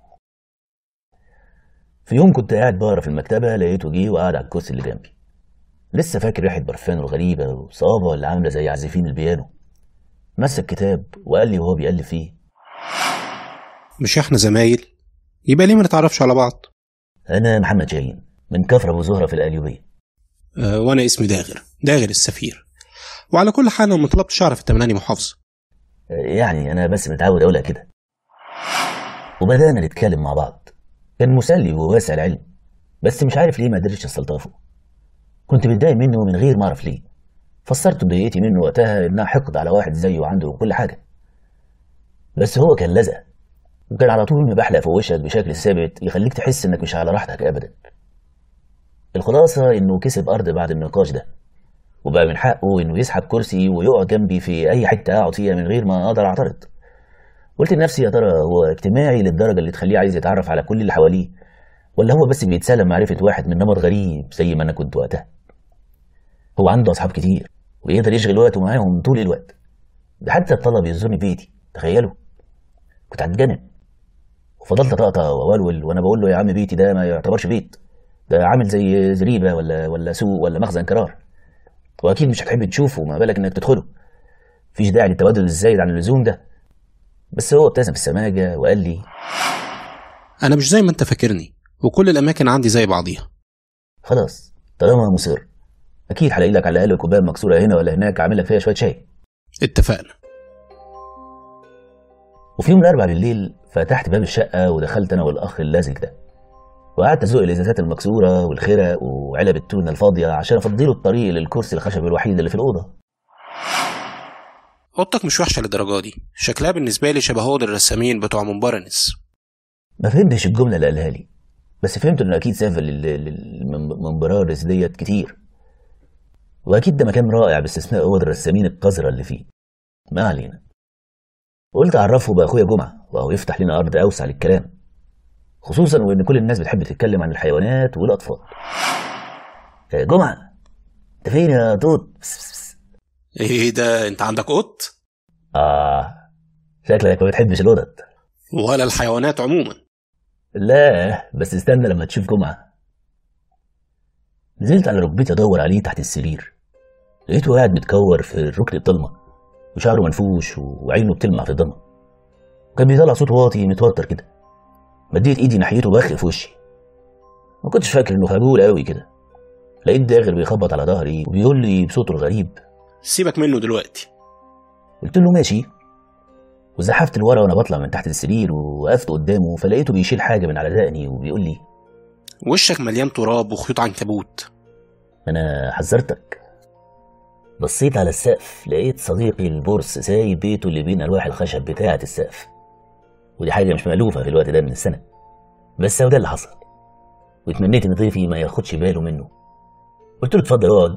في يوم كنت قاعد بقرا في المكتبة لقيته جه وقعد على الكرسي اللي جنبي لسه فاكر ريحة برفانه الغريبة وصوابعه اللي عاملة زي عازفين البيانو مسك كتاب وقال لي وهو بيقلب فيه مش احنا زمايل يبقى ليه ما نتعرفش على بعض أنا محمد شاهين من كفر أبو زهرة في القليوبية أه وانا اسمي داغر داغر السفير وعلى كل حال انا ما طلبتش اعرف انت من انهي محافظه يعني أنا بس متعود أقولها كده وبدأنا نتكلم مع بعض كان مسلي وواسع العلم بس مش عارف ليه ما قدرتش استلطفه كنت متضايق منه من غير ما اعرف ليه فسرت ضيقتي منه وقتها انها حقد على واحد زيه عنده كل حاجه بس هو كان لزق وكان على طول مبحلق في وشك بشكل ثابت يخليك تحس انك مش على راحتك ابدا الخلاصه انه كسب ارض بعد النقاش ده وبقى من حقه انه يسحب كرسي ويقعد جنبي في اي حته اقعد فيها من غير ما اقدر اعترض قلت لنفسي يا ترى هو اجتماعي للدرجه اللي تخليه عايز يتعرف على كل اللي حواليه ولا هو بس بيتسلم معرفه واحد من نمط غريب زي ما انا كنت وقتها هو عنده اصحاب كتير ويقدر يشغل وقته معاهم طول الوقت ده حتى الطلب يزورني بيتي تخيلوا كنت هتجنن وفضلت اطقطق واولول وانا بقول له يا عم بيتي ده ما يعتبرش بيت ده عامل زي زريبه ولا ولا سوق ولا مخزن كرار واكيد مش هتحب تشوفه ما بالك انك تدخله مفيش داعي للتبادل الزايد عن اللزوم ده بس هو ابتسم في السماجه وقال لي انا مش زي ما انت فاكرني وكل الاماكن عندي زي بعضيها خلاص طالما مصر اكيد هلاقي لك على الاقل كوبايه مكسوره هنا ولا هناك اعمل لك فيها شويه شاي اتفقنا وفي يوم الاربعاء بالليل فتحت باب الشقه ودخلت انا والاخ اللازق ده وقعدت ازق الازازات المكسوره والخرق وعلب التونه الفاضيه عشان افضيله الطريق للكرسي الخشب الوحيد اللي في الاوضه اوضتك مش وحشه للدرجه دي شكلها بالنسبه لي شبه اوض الرسامين بتوع منبرنس ما فهمتش الجمله اللي قالها لي بس فهمت انه اكيد سافر للمنبرارس ديت كتير واكيد ده مكان رائع باستثناء اوض الرسامين القذره اللي فيه ما علينا قلت اعرفه باخويا جمعه وهو يفتح لنا ارض اوسع للكلام خصوصا وان كل الناس بتحب تتكلم عن الحيوانات والاطفال آه، جمعه انت فين يا توت بس بس بس. ايه ده انت عندك قط اه شكلك ما بتحبش القطط ولا الحيوانات عموما لا بس استنى لما تشوف جمعه نزلت على ركبتي ادور عليه تحت السرير لقيته قاعد متكور في الركن الضلمه وشعره منفوش وعينه بتلمع في الضلمه وكان بيطلع صوت واطي متوتر كده مديت ايدي ناحيته بخ في وشي ما كنتش فاكر انه خجول قوي كده لقيت داغر بيخبط على ظهري وبيقول لي بصوته الغريب سيبك منه دلوقتي قلت له ماشي وزحفت لورا وانا بطلع من تحت السرير ووقفت قدامه فلقيته بيشيل حاجه من على دقني وبيقول لي وشك مليان تراب وخيوط عنكبوت انا حذرتك بصيت على السقف لقيت صديقي البورس سايب بيته اللي بين الواح الخشب بتاعه السقف ودي حاجه مش مألوفه في الوقت ده من السنه بس هو ده اللي حصل واتمنيت ان ضيفي ما ياخدش باله منه قلت له اتفضل اقعد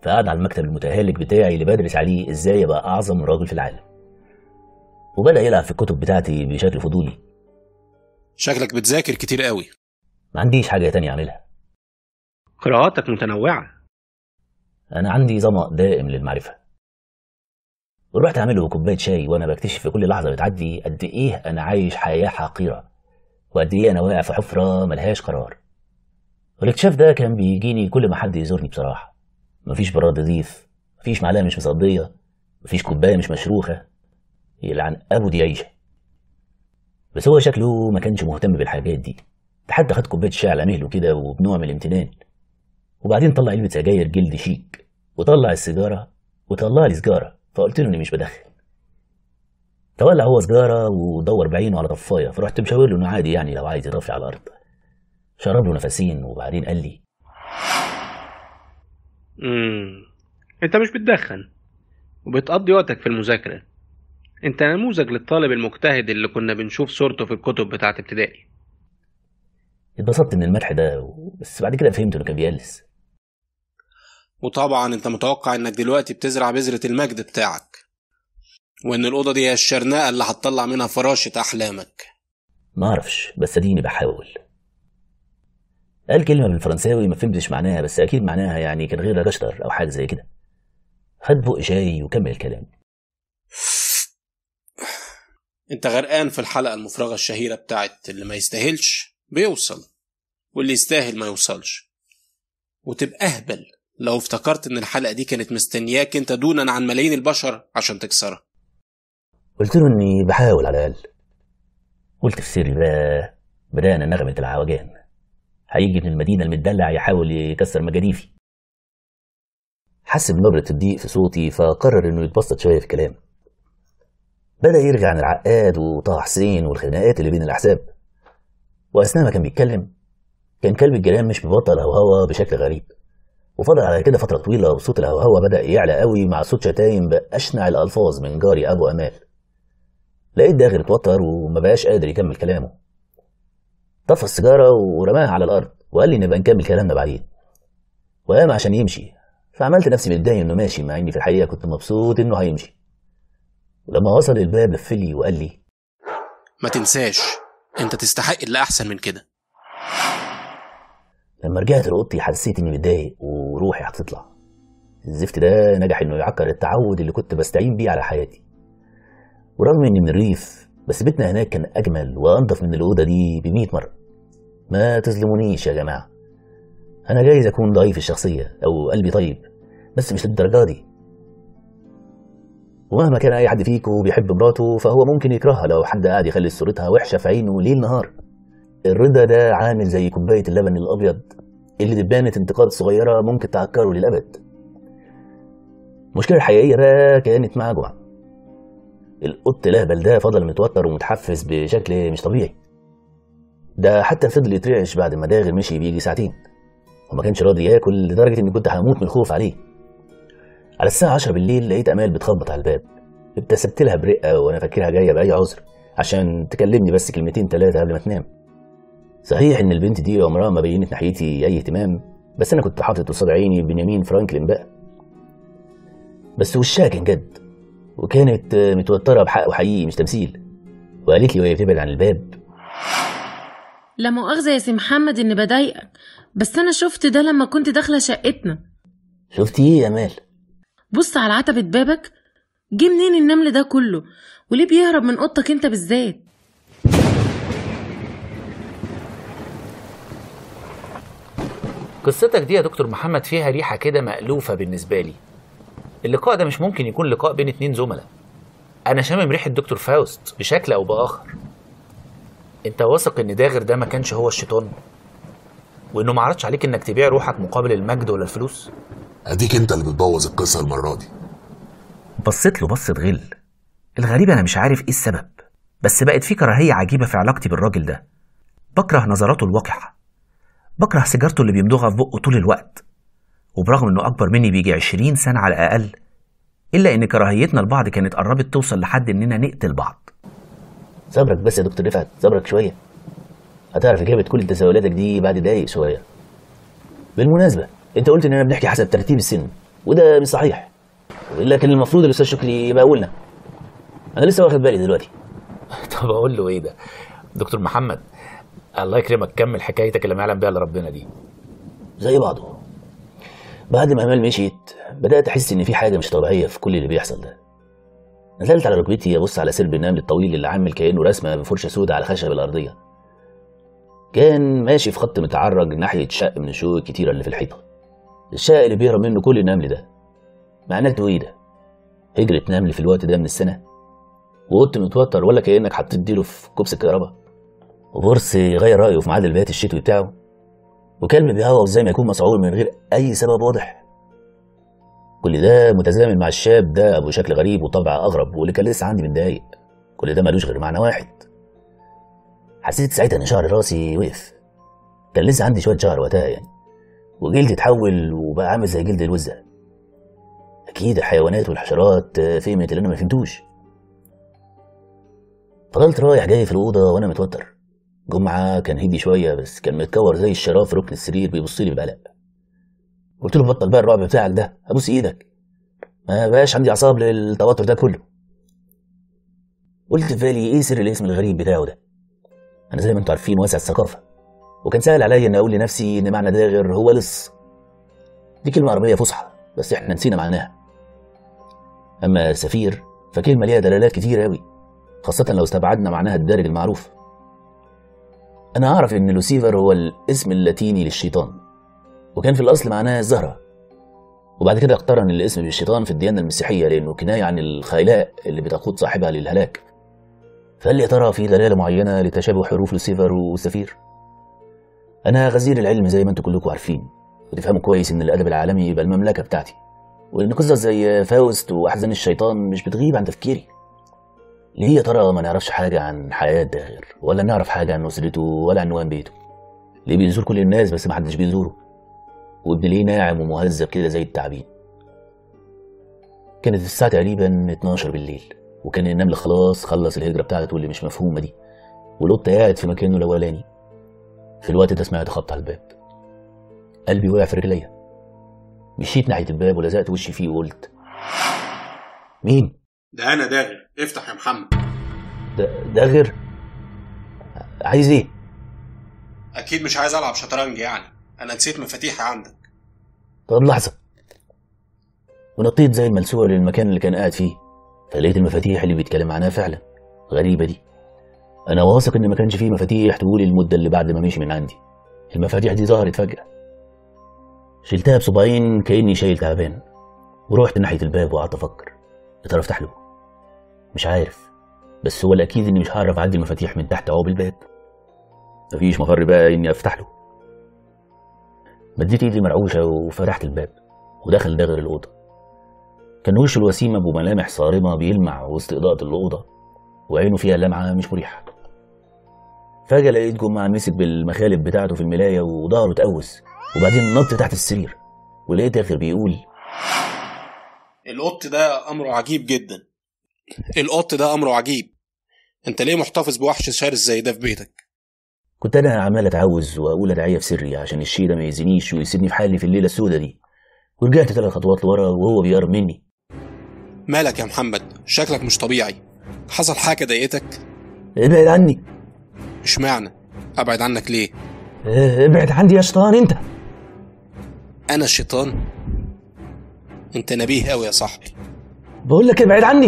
فقعد على المكتب المتهالك بتاعي اللي بدرس عليه ازاي ابقى اعظم راجل في العالم وبدا يلعب في الكتب بتاعتي بشكل فضولي شكلك بتذاكر كتير قوي ما عنديش حاجه تانية اعملها قراءاتك متنوعة انا عندي ظمأ دائم للمعرفه ورحت اعمل له كوبايه شاي وانا بكتشف في كل لحظه بتعدي قد ايه انا عايش حياه حقيره وقد ايه انا واقع في حفره ملهاش قرار والاكتشاف ده كان بيجيني كل ما حد يزورني بصراحه مفيش براد نضيف مفيش معلقه مش مصديه مفيش كوبايه مش مشروخه يلعن ابو دي عيشه بس هو شكله ما كانش مهتم بالحاجات دي ده حتى خد كوبايه شاي على مهله كده وبنوع من الامتنان وبعدين طلع علبه سجاير جلد شيك وطلع السيجاره وطلع لي سجاره فقلت له اني مش بدخن تولع هو سجاره ودور بعينه على طفايه فرحت مشاور له انه عادي يعني لو عايز يطفي على الارض شرب له نفسين وبعدين قال لي امم انت مش بتدخن وبتقضي وقتك في المذاكرة انت نموذج للطالب المجتهد اللي كنا بنشوف صورته في الكتب بتاعت ابتدائي اتبسطت من المدح ده بس بعد كده فهمت انه كان بيقلس وطبعا انت متوقع انك دلوقتي بتزرع بذرة المجد بتاعك وان الأوضة دي هي الشرنقة اللي هتطلع منها فراشة أحلامك ما اعرفش بس اديني بحاول قال كلمه بالفرنساوي ما فهمتش معناها بس اكيد معناها يعني كان غير رشتر او حاجه زي كده خد بق شاي وكمل الكلام انت غرقان في الحلقة المفرغة الشهيرة بتاعت اللي ما يستاهلش بيوصل واللي يستاهل ما يوصلش وتبقى أهبل لو افتكرت ان الحلقة دي كانت مستنياك انت دونا عن ملايين البشر عشان تكسرها قلت له اني بحاول على الاقل قلت في سري بقى بدأنا نغمة العوجان هيجي من المدينة المدلع يحاول يكسر مجاديفي حس بنبرة الضيق في صوتي فقرر انه يتبسط شوية في الكلام بدأ يرجع عن العقاد وطه حسين والخناقات اللي بين الأحزاب وأثناء ما كان بيتكلم كان كلب الجيران مش بيبطل هوهوة بشكل غريب وفضل على كده فترة طويلة وصوت الهوهوة بدأ يعلى قوي مع صوت شتايم بأشنع الألفاظ من جاري أبو أمال لقيت داغر اتوتر وما بقاش قادر يكمل كلامه طفى السيجارة ورماها على الأرض وقال لي نبقى نكمل كلامنا بعدين وقام عشان يمشي فعملت نفسي متضايق إنه ماشي مع إني في الحقيقة كنت مبسوط إنه هيمشي ولما وصل الباب لفلي وقال لي ما تنساش انت تستحق اللي أحسن من كده لما رجعت لأوضتي حسيت إني متضايق وروحي هتطلع الزفت ده نجح إنه يعكر التعود اللي كنت بستعين بيه على حياتي ورغم إني من الريف بس بيتنا هناك كان أجمل وأنضف من الأوضة دي بمية مرة ما تظلمونيش يا جماعة أنا جايز أكون ضعيف الشخصية أو قلبي طيب بس مش للدرجة دي ومهما كان أي حد فيكم بيحب مراته فهو ممكن يكرهها لو حد قاعد يخلي صورتها وحشة في عينه ليل نهار الرضا ده عامل زي كوباية اللبن الأبيض اللي دبانة انتقاد صغيرة ممكن تعكره للأبد المشكلة الحقيقية بقى كانت مع جوع القط الأهبل ده فضل متوتر ومتحفز بشكل مش طبيعي ده حتى فضل يترعش بعد ما داغر مشي بيجي ساعتين وما كانش راضي ياكل لدرجة إني كنت هموت من الخوف عليه على الساعة 10 بالليل لقيت أمال بتخبط على الباب ابتسمت لها برقة وأنا فاكرها جاية بأي عذر عشان تكلمني بس كلمتين ثلاثة قبل ما تنام صحيح إن البنت دي عمرها ما بينت ناحيتي أي اهتمام بس أنا كنت حاطط قصاد عيني بنيامين فرانكلين بقى بس وشها كان جد وكانت متوترة بحق وحقيقي مش تمثيل وقالت لي وهي بتبعد عن الباب لا مؤاخذة يا سي محمد إني بضايقك بس أنا شفت ده لما كنت داخلة شقتنا شفتي إيه يا أمال؟ بص على عتبة بابك جه منين النمل ده كله وليه بيهرب من اوضتك انت بالذات قصتك دي يا دكتور محمد فيها ريحة كده مألوفة بالنسبة لي اللقاء ده مش ممكن يكون لقاء بين اتنين زملاء أنا شامم ريحة دكتور فاوست بشكل أو بآخر أنت واثق إن داغر ده ما كانش هو الشيطان وإنه ما عرضش عليك إنك تبيع روحك مقابل المجد ولا الفلوس اديك انت اللي بتبوظ القصه المره دي بصيت له بصة غل الغريب أنا مش عارف إيه السبب بس بقت في كراهية عجيبة في علاقتي بالراجل ده بكره نظراته الوقحة بكره سيجارته اللي بيمضغها في بقه طول الوقت وبرغم إنه أكبر مني بيجي عشرين سنة على الأقل إلا إن كراهيتنا لبعض كانت قربت توصل لحد إننا نقتل بعض صبرك بس يا دكتور رفعت صبرك شوية هتعرف إجابة كل تساؤلاتك دي بعد دقايق شوية بالمناسبة أنت قلت إننا بنحكي حسب ترتيب السن وده مش صحيح لكن المفروض الاستاذ شكري يبقى قولنا انا لسه واخد بالي دلوقتي طب اقول له ايه ده دكتور محمد الله يكرمك كمل حكايتك اللي ما يعلم بيها الا ربنا دي زي بعضه بعد ما امال مشيت بدات احس ان في حاجه مش طبيعيه في كل اللي بيحصل ده نزلت على ركبتي ابص على سرب النمل الطويل اللي عامل كانه رسمه بفرشه سوداء على خشب الارضيه كان ماشي في خط متعرج ناحيه شق من الشقوق الكتيره اللي في الحيطه الشق اللي بيهرب منه كل النمل ده معناته ايه ده هجرة نمل في الوقت ده من السنه وقلت متوتر ولا كانك حطيت ديله في كوبس الكهرباء وبورس يغير رايه في ميعاد البيات الشتوي بتاعه وكلب بيهوى زي ما يكون مسعور من غير اي سبب واضح كل ده متزامن مع الشاب ده ابو شكل غريب وطبع اغرب واللي كان لسه عندي من دقايق كل ده ملوش غير معنى واحد حسيت ساعتها ان شعر راسي وقف كان لسه عندي شويه شعر وقتها يعني وجلدي اتحول وبقى عامل زي جلد الوزه اكيد الحيوانات والحشرات فهمت اللي انا ما فهمتوش فضلت رايح جاي في الاوضه وانا متوتر جمعه كان هدي شويه بس كان متكور زي الشراب في ركن السرير بيبص لي بقلق قلت له بطل بقى الرعب بتاعك ده ابوس ايدك ما بقاش عندي اعصاب للتوتر ده كله قلت في بالي ايه سر الاسم الغريب بتاعه ده انا زي ما انتم عارفين واسع الثقافه وكان سهل عليا ان اقول لنفسي ان معنى داغر هو لص دي كلمه عربيه فصحى بس احنا نسينا معناها اما سفير فكلمه ليها دلالات كتير قوي خاصه لو استبعدنا معناها الدارج المعروف انا اعرف ان لوسيفر هو الاسم اللاتيني للشيطان وكان في الاصل معناه الزهره وبعد كده اقترن الاسم بالشيطان في الديانه المسيحيه لانه كنايه عن الخيلاء اللي بتقود صاحبها للهلاك فهل يا ترى في دلاله معينه لتشابه حروف لوسيفر وسفير انا غزير العلم زي ما انتم كلكم عارفين وتفهموا كويس ان الادب العالمي يبقى المملكه بتاعتي وان قصص زي فاوست واحزان الشيطان مش بتغيب عن تفكيري ليه يا ترى ما نعرفش حاجه عن حياه داغر ولا نعرف حاجه عن اسرته ولا عنوان بيته ليه بيزور كل الناس بس محدش بيزوره وابن ليه ناعم ومهذب كده زي التعابين كانت الساعة تقريبا 12 بالليل وكان النمل خلاص خلص الهجرة بتاعته اللي مش مفهومة دي والقط قاعد في مكانه الأولاني في الوقت ده سمعت خبط على الباب قلبي وقع في رجليا مشيت ناحية الباب ولزقت وشي فيه وقلت مين؟ ده انا داغر افتح يا محمد ده داغر عايز ايه؟ اكيد مش عايز العب شطرنج يعني انا نسيت مفاتيحي عندك طب لحظة ونطيت زي الملسوع للمكان اللي كان قاعد فيه فلقيت المفاتيح اللي بيتكلم عنها فعلا غريبة دي أنا واثق إن ما كانش فيه مفاتيح تقول المدة اللي بعد ما مشي من عندي المفاتيح دي ظهرت فجأة شلتها بصباعين كأني شايل تعبان ورحت ناحية الباب وقعدت أفكر يا ترى أفتح له مش عارف بس هو الأكيد إني مش هعرف أعدي المفاتيح من تحت عقب الباب مفيش مفر بقى إني أفتح له مديت إيدي مرعوشة وفتحت الباب ودخل داخل الأوضة كان وشه الوسيم أبو ملامح صارمة بيلمع وسط إضاءة الأوضة وعينه فيها لمعة مش مريحة فجأة لقيت جمعة مسك بالمخالب بتاعته في الملاية وظهره اتقوس وبعدين نط تحت السرير ولقيت آخر بيقول القط ده امره عجيب جدا القط ده امره عجيب انت ليه محتفظ بوحش شرس زي ده في بيتك كنت أنا عمال أتعوز وأقول أدعية في سري عشان الشي ده ما يأذينيش ويسيبني في حالي في الليلة السوداء دي ورجعت ثلاث خطوات لورا وهو بيقرب مني مالك يا محمد شكلك مش طبيعي حصل حاجه ضايقتك ابعد عني اشمعنى ابعد عنك ليه اه، ابعد عني يا شيطان انت انا الشيطان انت نبيه قوي يا صاحبي بقول لك ابعد عني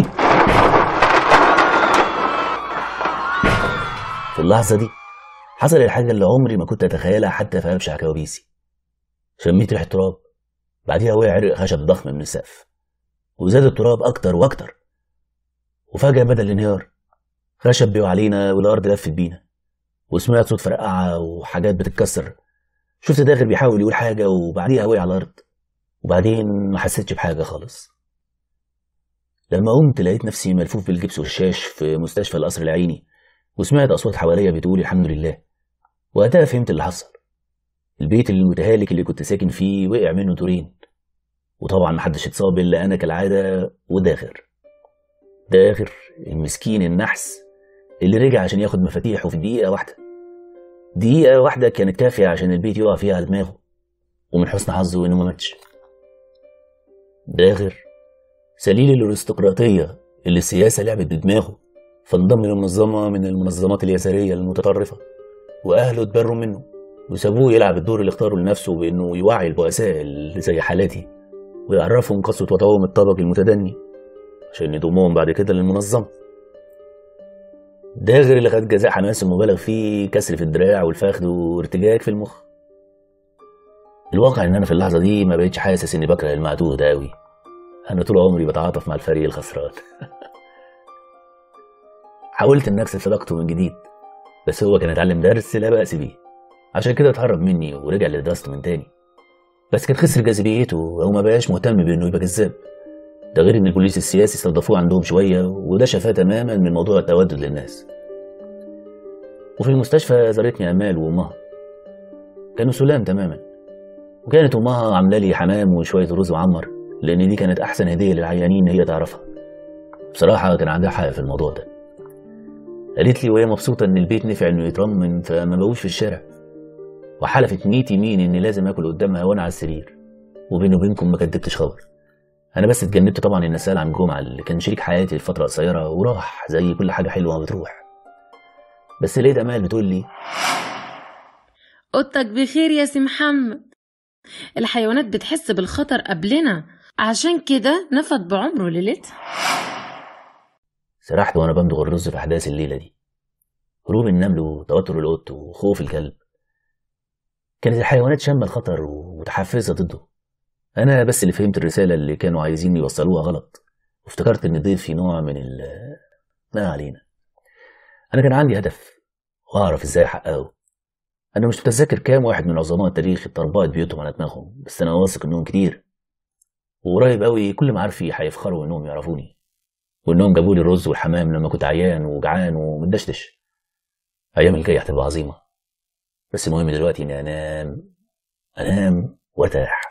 في اللحظة دي حصل الحاجة اللي عمري ما كنت أتخيلها حتى في أبشع كوابيسي شميت ريحة تراب بعديها وقع عرق خشب ضخم من السقف وزاد التراب أكتر وأكتر وفجأة بدأ الانهيار خشب بيقع علينا والأرض لفت بينا وسمعت صوت فرقعة وحاجات بتتكسر شفت داخل بيحاول يقول حاجة وبعديها وقع على الأرض وبعدين ما حسيتش بحاجة خالص لما قمت لقيت نفسي ملفوف بالجبس والشاش في مستشفى القصر العيني وسمعت أصوات حواليا بتقول الحمد لله وقتها فهمت اللي حصل البيت المتهالك اللي كنت ساكن فيه وقع منه دورين وطبعا محدش اتصاب إلا أنا كالعادة وداخر داخر المسكين النحس اللي رجع عشان ياخد مفاتيحه في دقيقة واحدة دقيقة واحدة كانت كافية عشان البيت يقع فيها على دماغه ومن حسن حظه إنه ما ماتش داغر سليل الارستقراطية اللي السياسة لعبت بدماغه فانضم لمنظمة من المنظمات اليسارية المتطرفة وأهله اتبروا منه وسابوه يلعب الدور اللي اختاره لنفسه بإنه يوعي البؤساء اللي زي حالاتي ويعرفهم قسوة وضعهم الطبقي المتدني عشان يضمهم بعد كده للمنظمة ده غير اللي خد جزاء حماس المبالغ فيه كسر في الدراع والفخذ وارتجاج في المخ الواقع ان انا في اللحظه دي ما بقتش حاسس اني بكره المعتوه ده قوي انا طول عمري بتعاطف مع الفريق الخسران حاولت ان اكسب صداقته من جديد بس هو كان اتعلم درس لا بأس بيه عشان كده اتهرب مني ورجع لدراسته من تاني بس كان خسر جاذبيته او ما بقاش مهتم بانه يبقى كذاب ده غير ان البوليس السياسي استضافوه عندهم شويه وده شفاه تماما من موضوع التودد للناس وفي المستشفى زارتني امال وامها كانوا سلام تماما وكانت امها عامله لي حمام وشويه رز معمر لان دي كانت احسن هديه للعيانين هي تعرفها بصراحه كان عندها حق في الموضوع ده قالت لي وهي مبسوطه ان البيت نفع انه يترمم فما بقوش في الشارع وحلفت ميت يمين اني لازم اكل قدامها وانا على السرير وبيني وبينكم ما كدبتش خبر انا بس اتجنبت طبعا ان اسال عن جمعه اللي كان شريك حياتي لفتره قصيره وراح زي كل حاجه حلوه بتروح بس لقيت امال بتقول لي اوضتك بخير يا سي محمد الحيوانات بتحس بالخطر قبلنا عشان كده نفد بعمره ليلتها سرحت وانا بمضغ الرز في احداث الليله دي هروب النمل وتوتر القط وخوف الكلب كانت الحيوانات شامه الخطر ومتحفزه ضده انا بس اللي فهمت الرساله اللي كانوا عايزين يوصلوها غلط وافتكرت ان ضيفي نوع من ال ما علينا انا كان عندي هدف واعرف ازاي احققه انا مش متذكر كام واحد من عظماء التاريخ اتطربقت بيوتهم على دماغهم بس انا واثق انهم كتير وقريب قوي كل معارفي هيفخروا انهم يعرفوني وانهم جابوا لي الرز والحمام لما كنت عيان وجعان ومدشدش ايام الجايه هتبقى عظيمه بس المهم دلوقتي اني انام انام وارتاح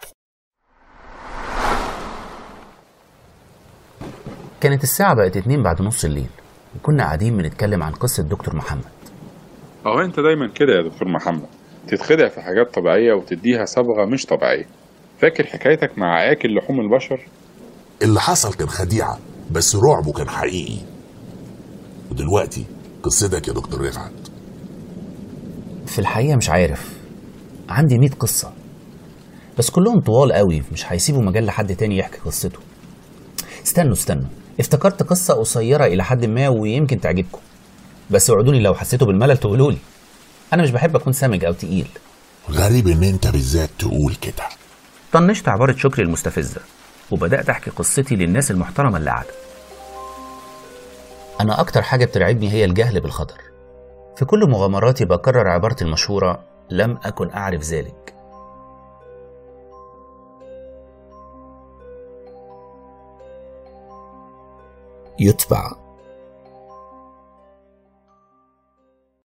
كانت الساعة بقت اتنين بعد نص الليل وكنا قاعدين بنتكلم عن قصة دكتور محمد اهو انت دايما كده يا دكتور محمد تتخدع في حاجات طبيعية وتديها صبغة مش طبيعية فاكر حكايتك مع آكل لحوم البشر اللي حصل كان خديعة بس رعبه كان حقيقي ودلوقتي قصتك يا دكتور رفعت في الحقيقة مش عارف عندي مية قصة بس كلهم طوال قوي مش هيسيبوا مجال لحد تاني يحكي قصته استنوا استنوا افتكرت قصة قصيرة إلى حد ما ويمكن تعجبكم بس وعدوني لو حسيتوا بالملل تقولوا لي أنا مش بحب أكون سامج أو تقيل غريب ان انت بالذات تقول كده طنشت عبارة شكري المستفزة وبدأت أحكي قصتي للناس المحترمة اللي قاعدة أنا أكتر حاجة بترعبني هي الجهل بالخطر في كل مغامراتي بكرر عبارتي المشهورة لم أكن أعرف ذلك يتبع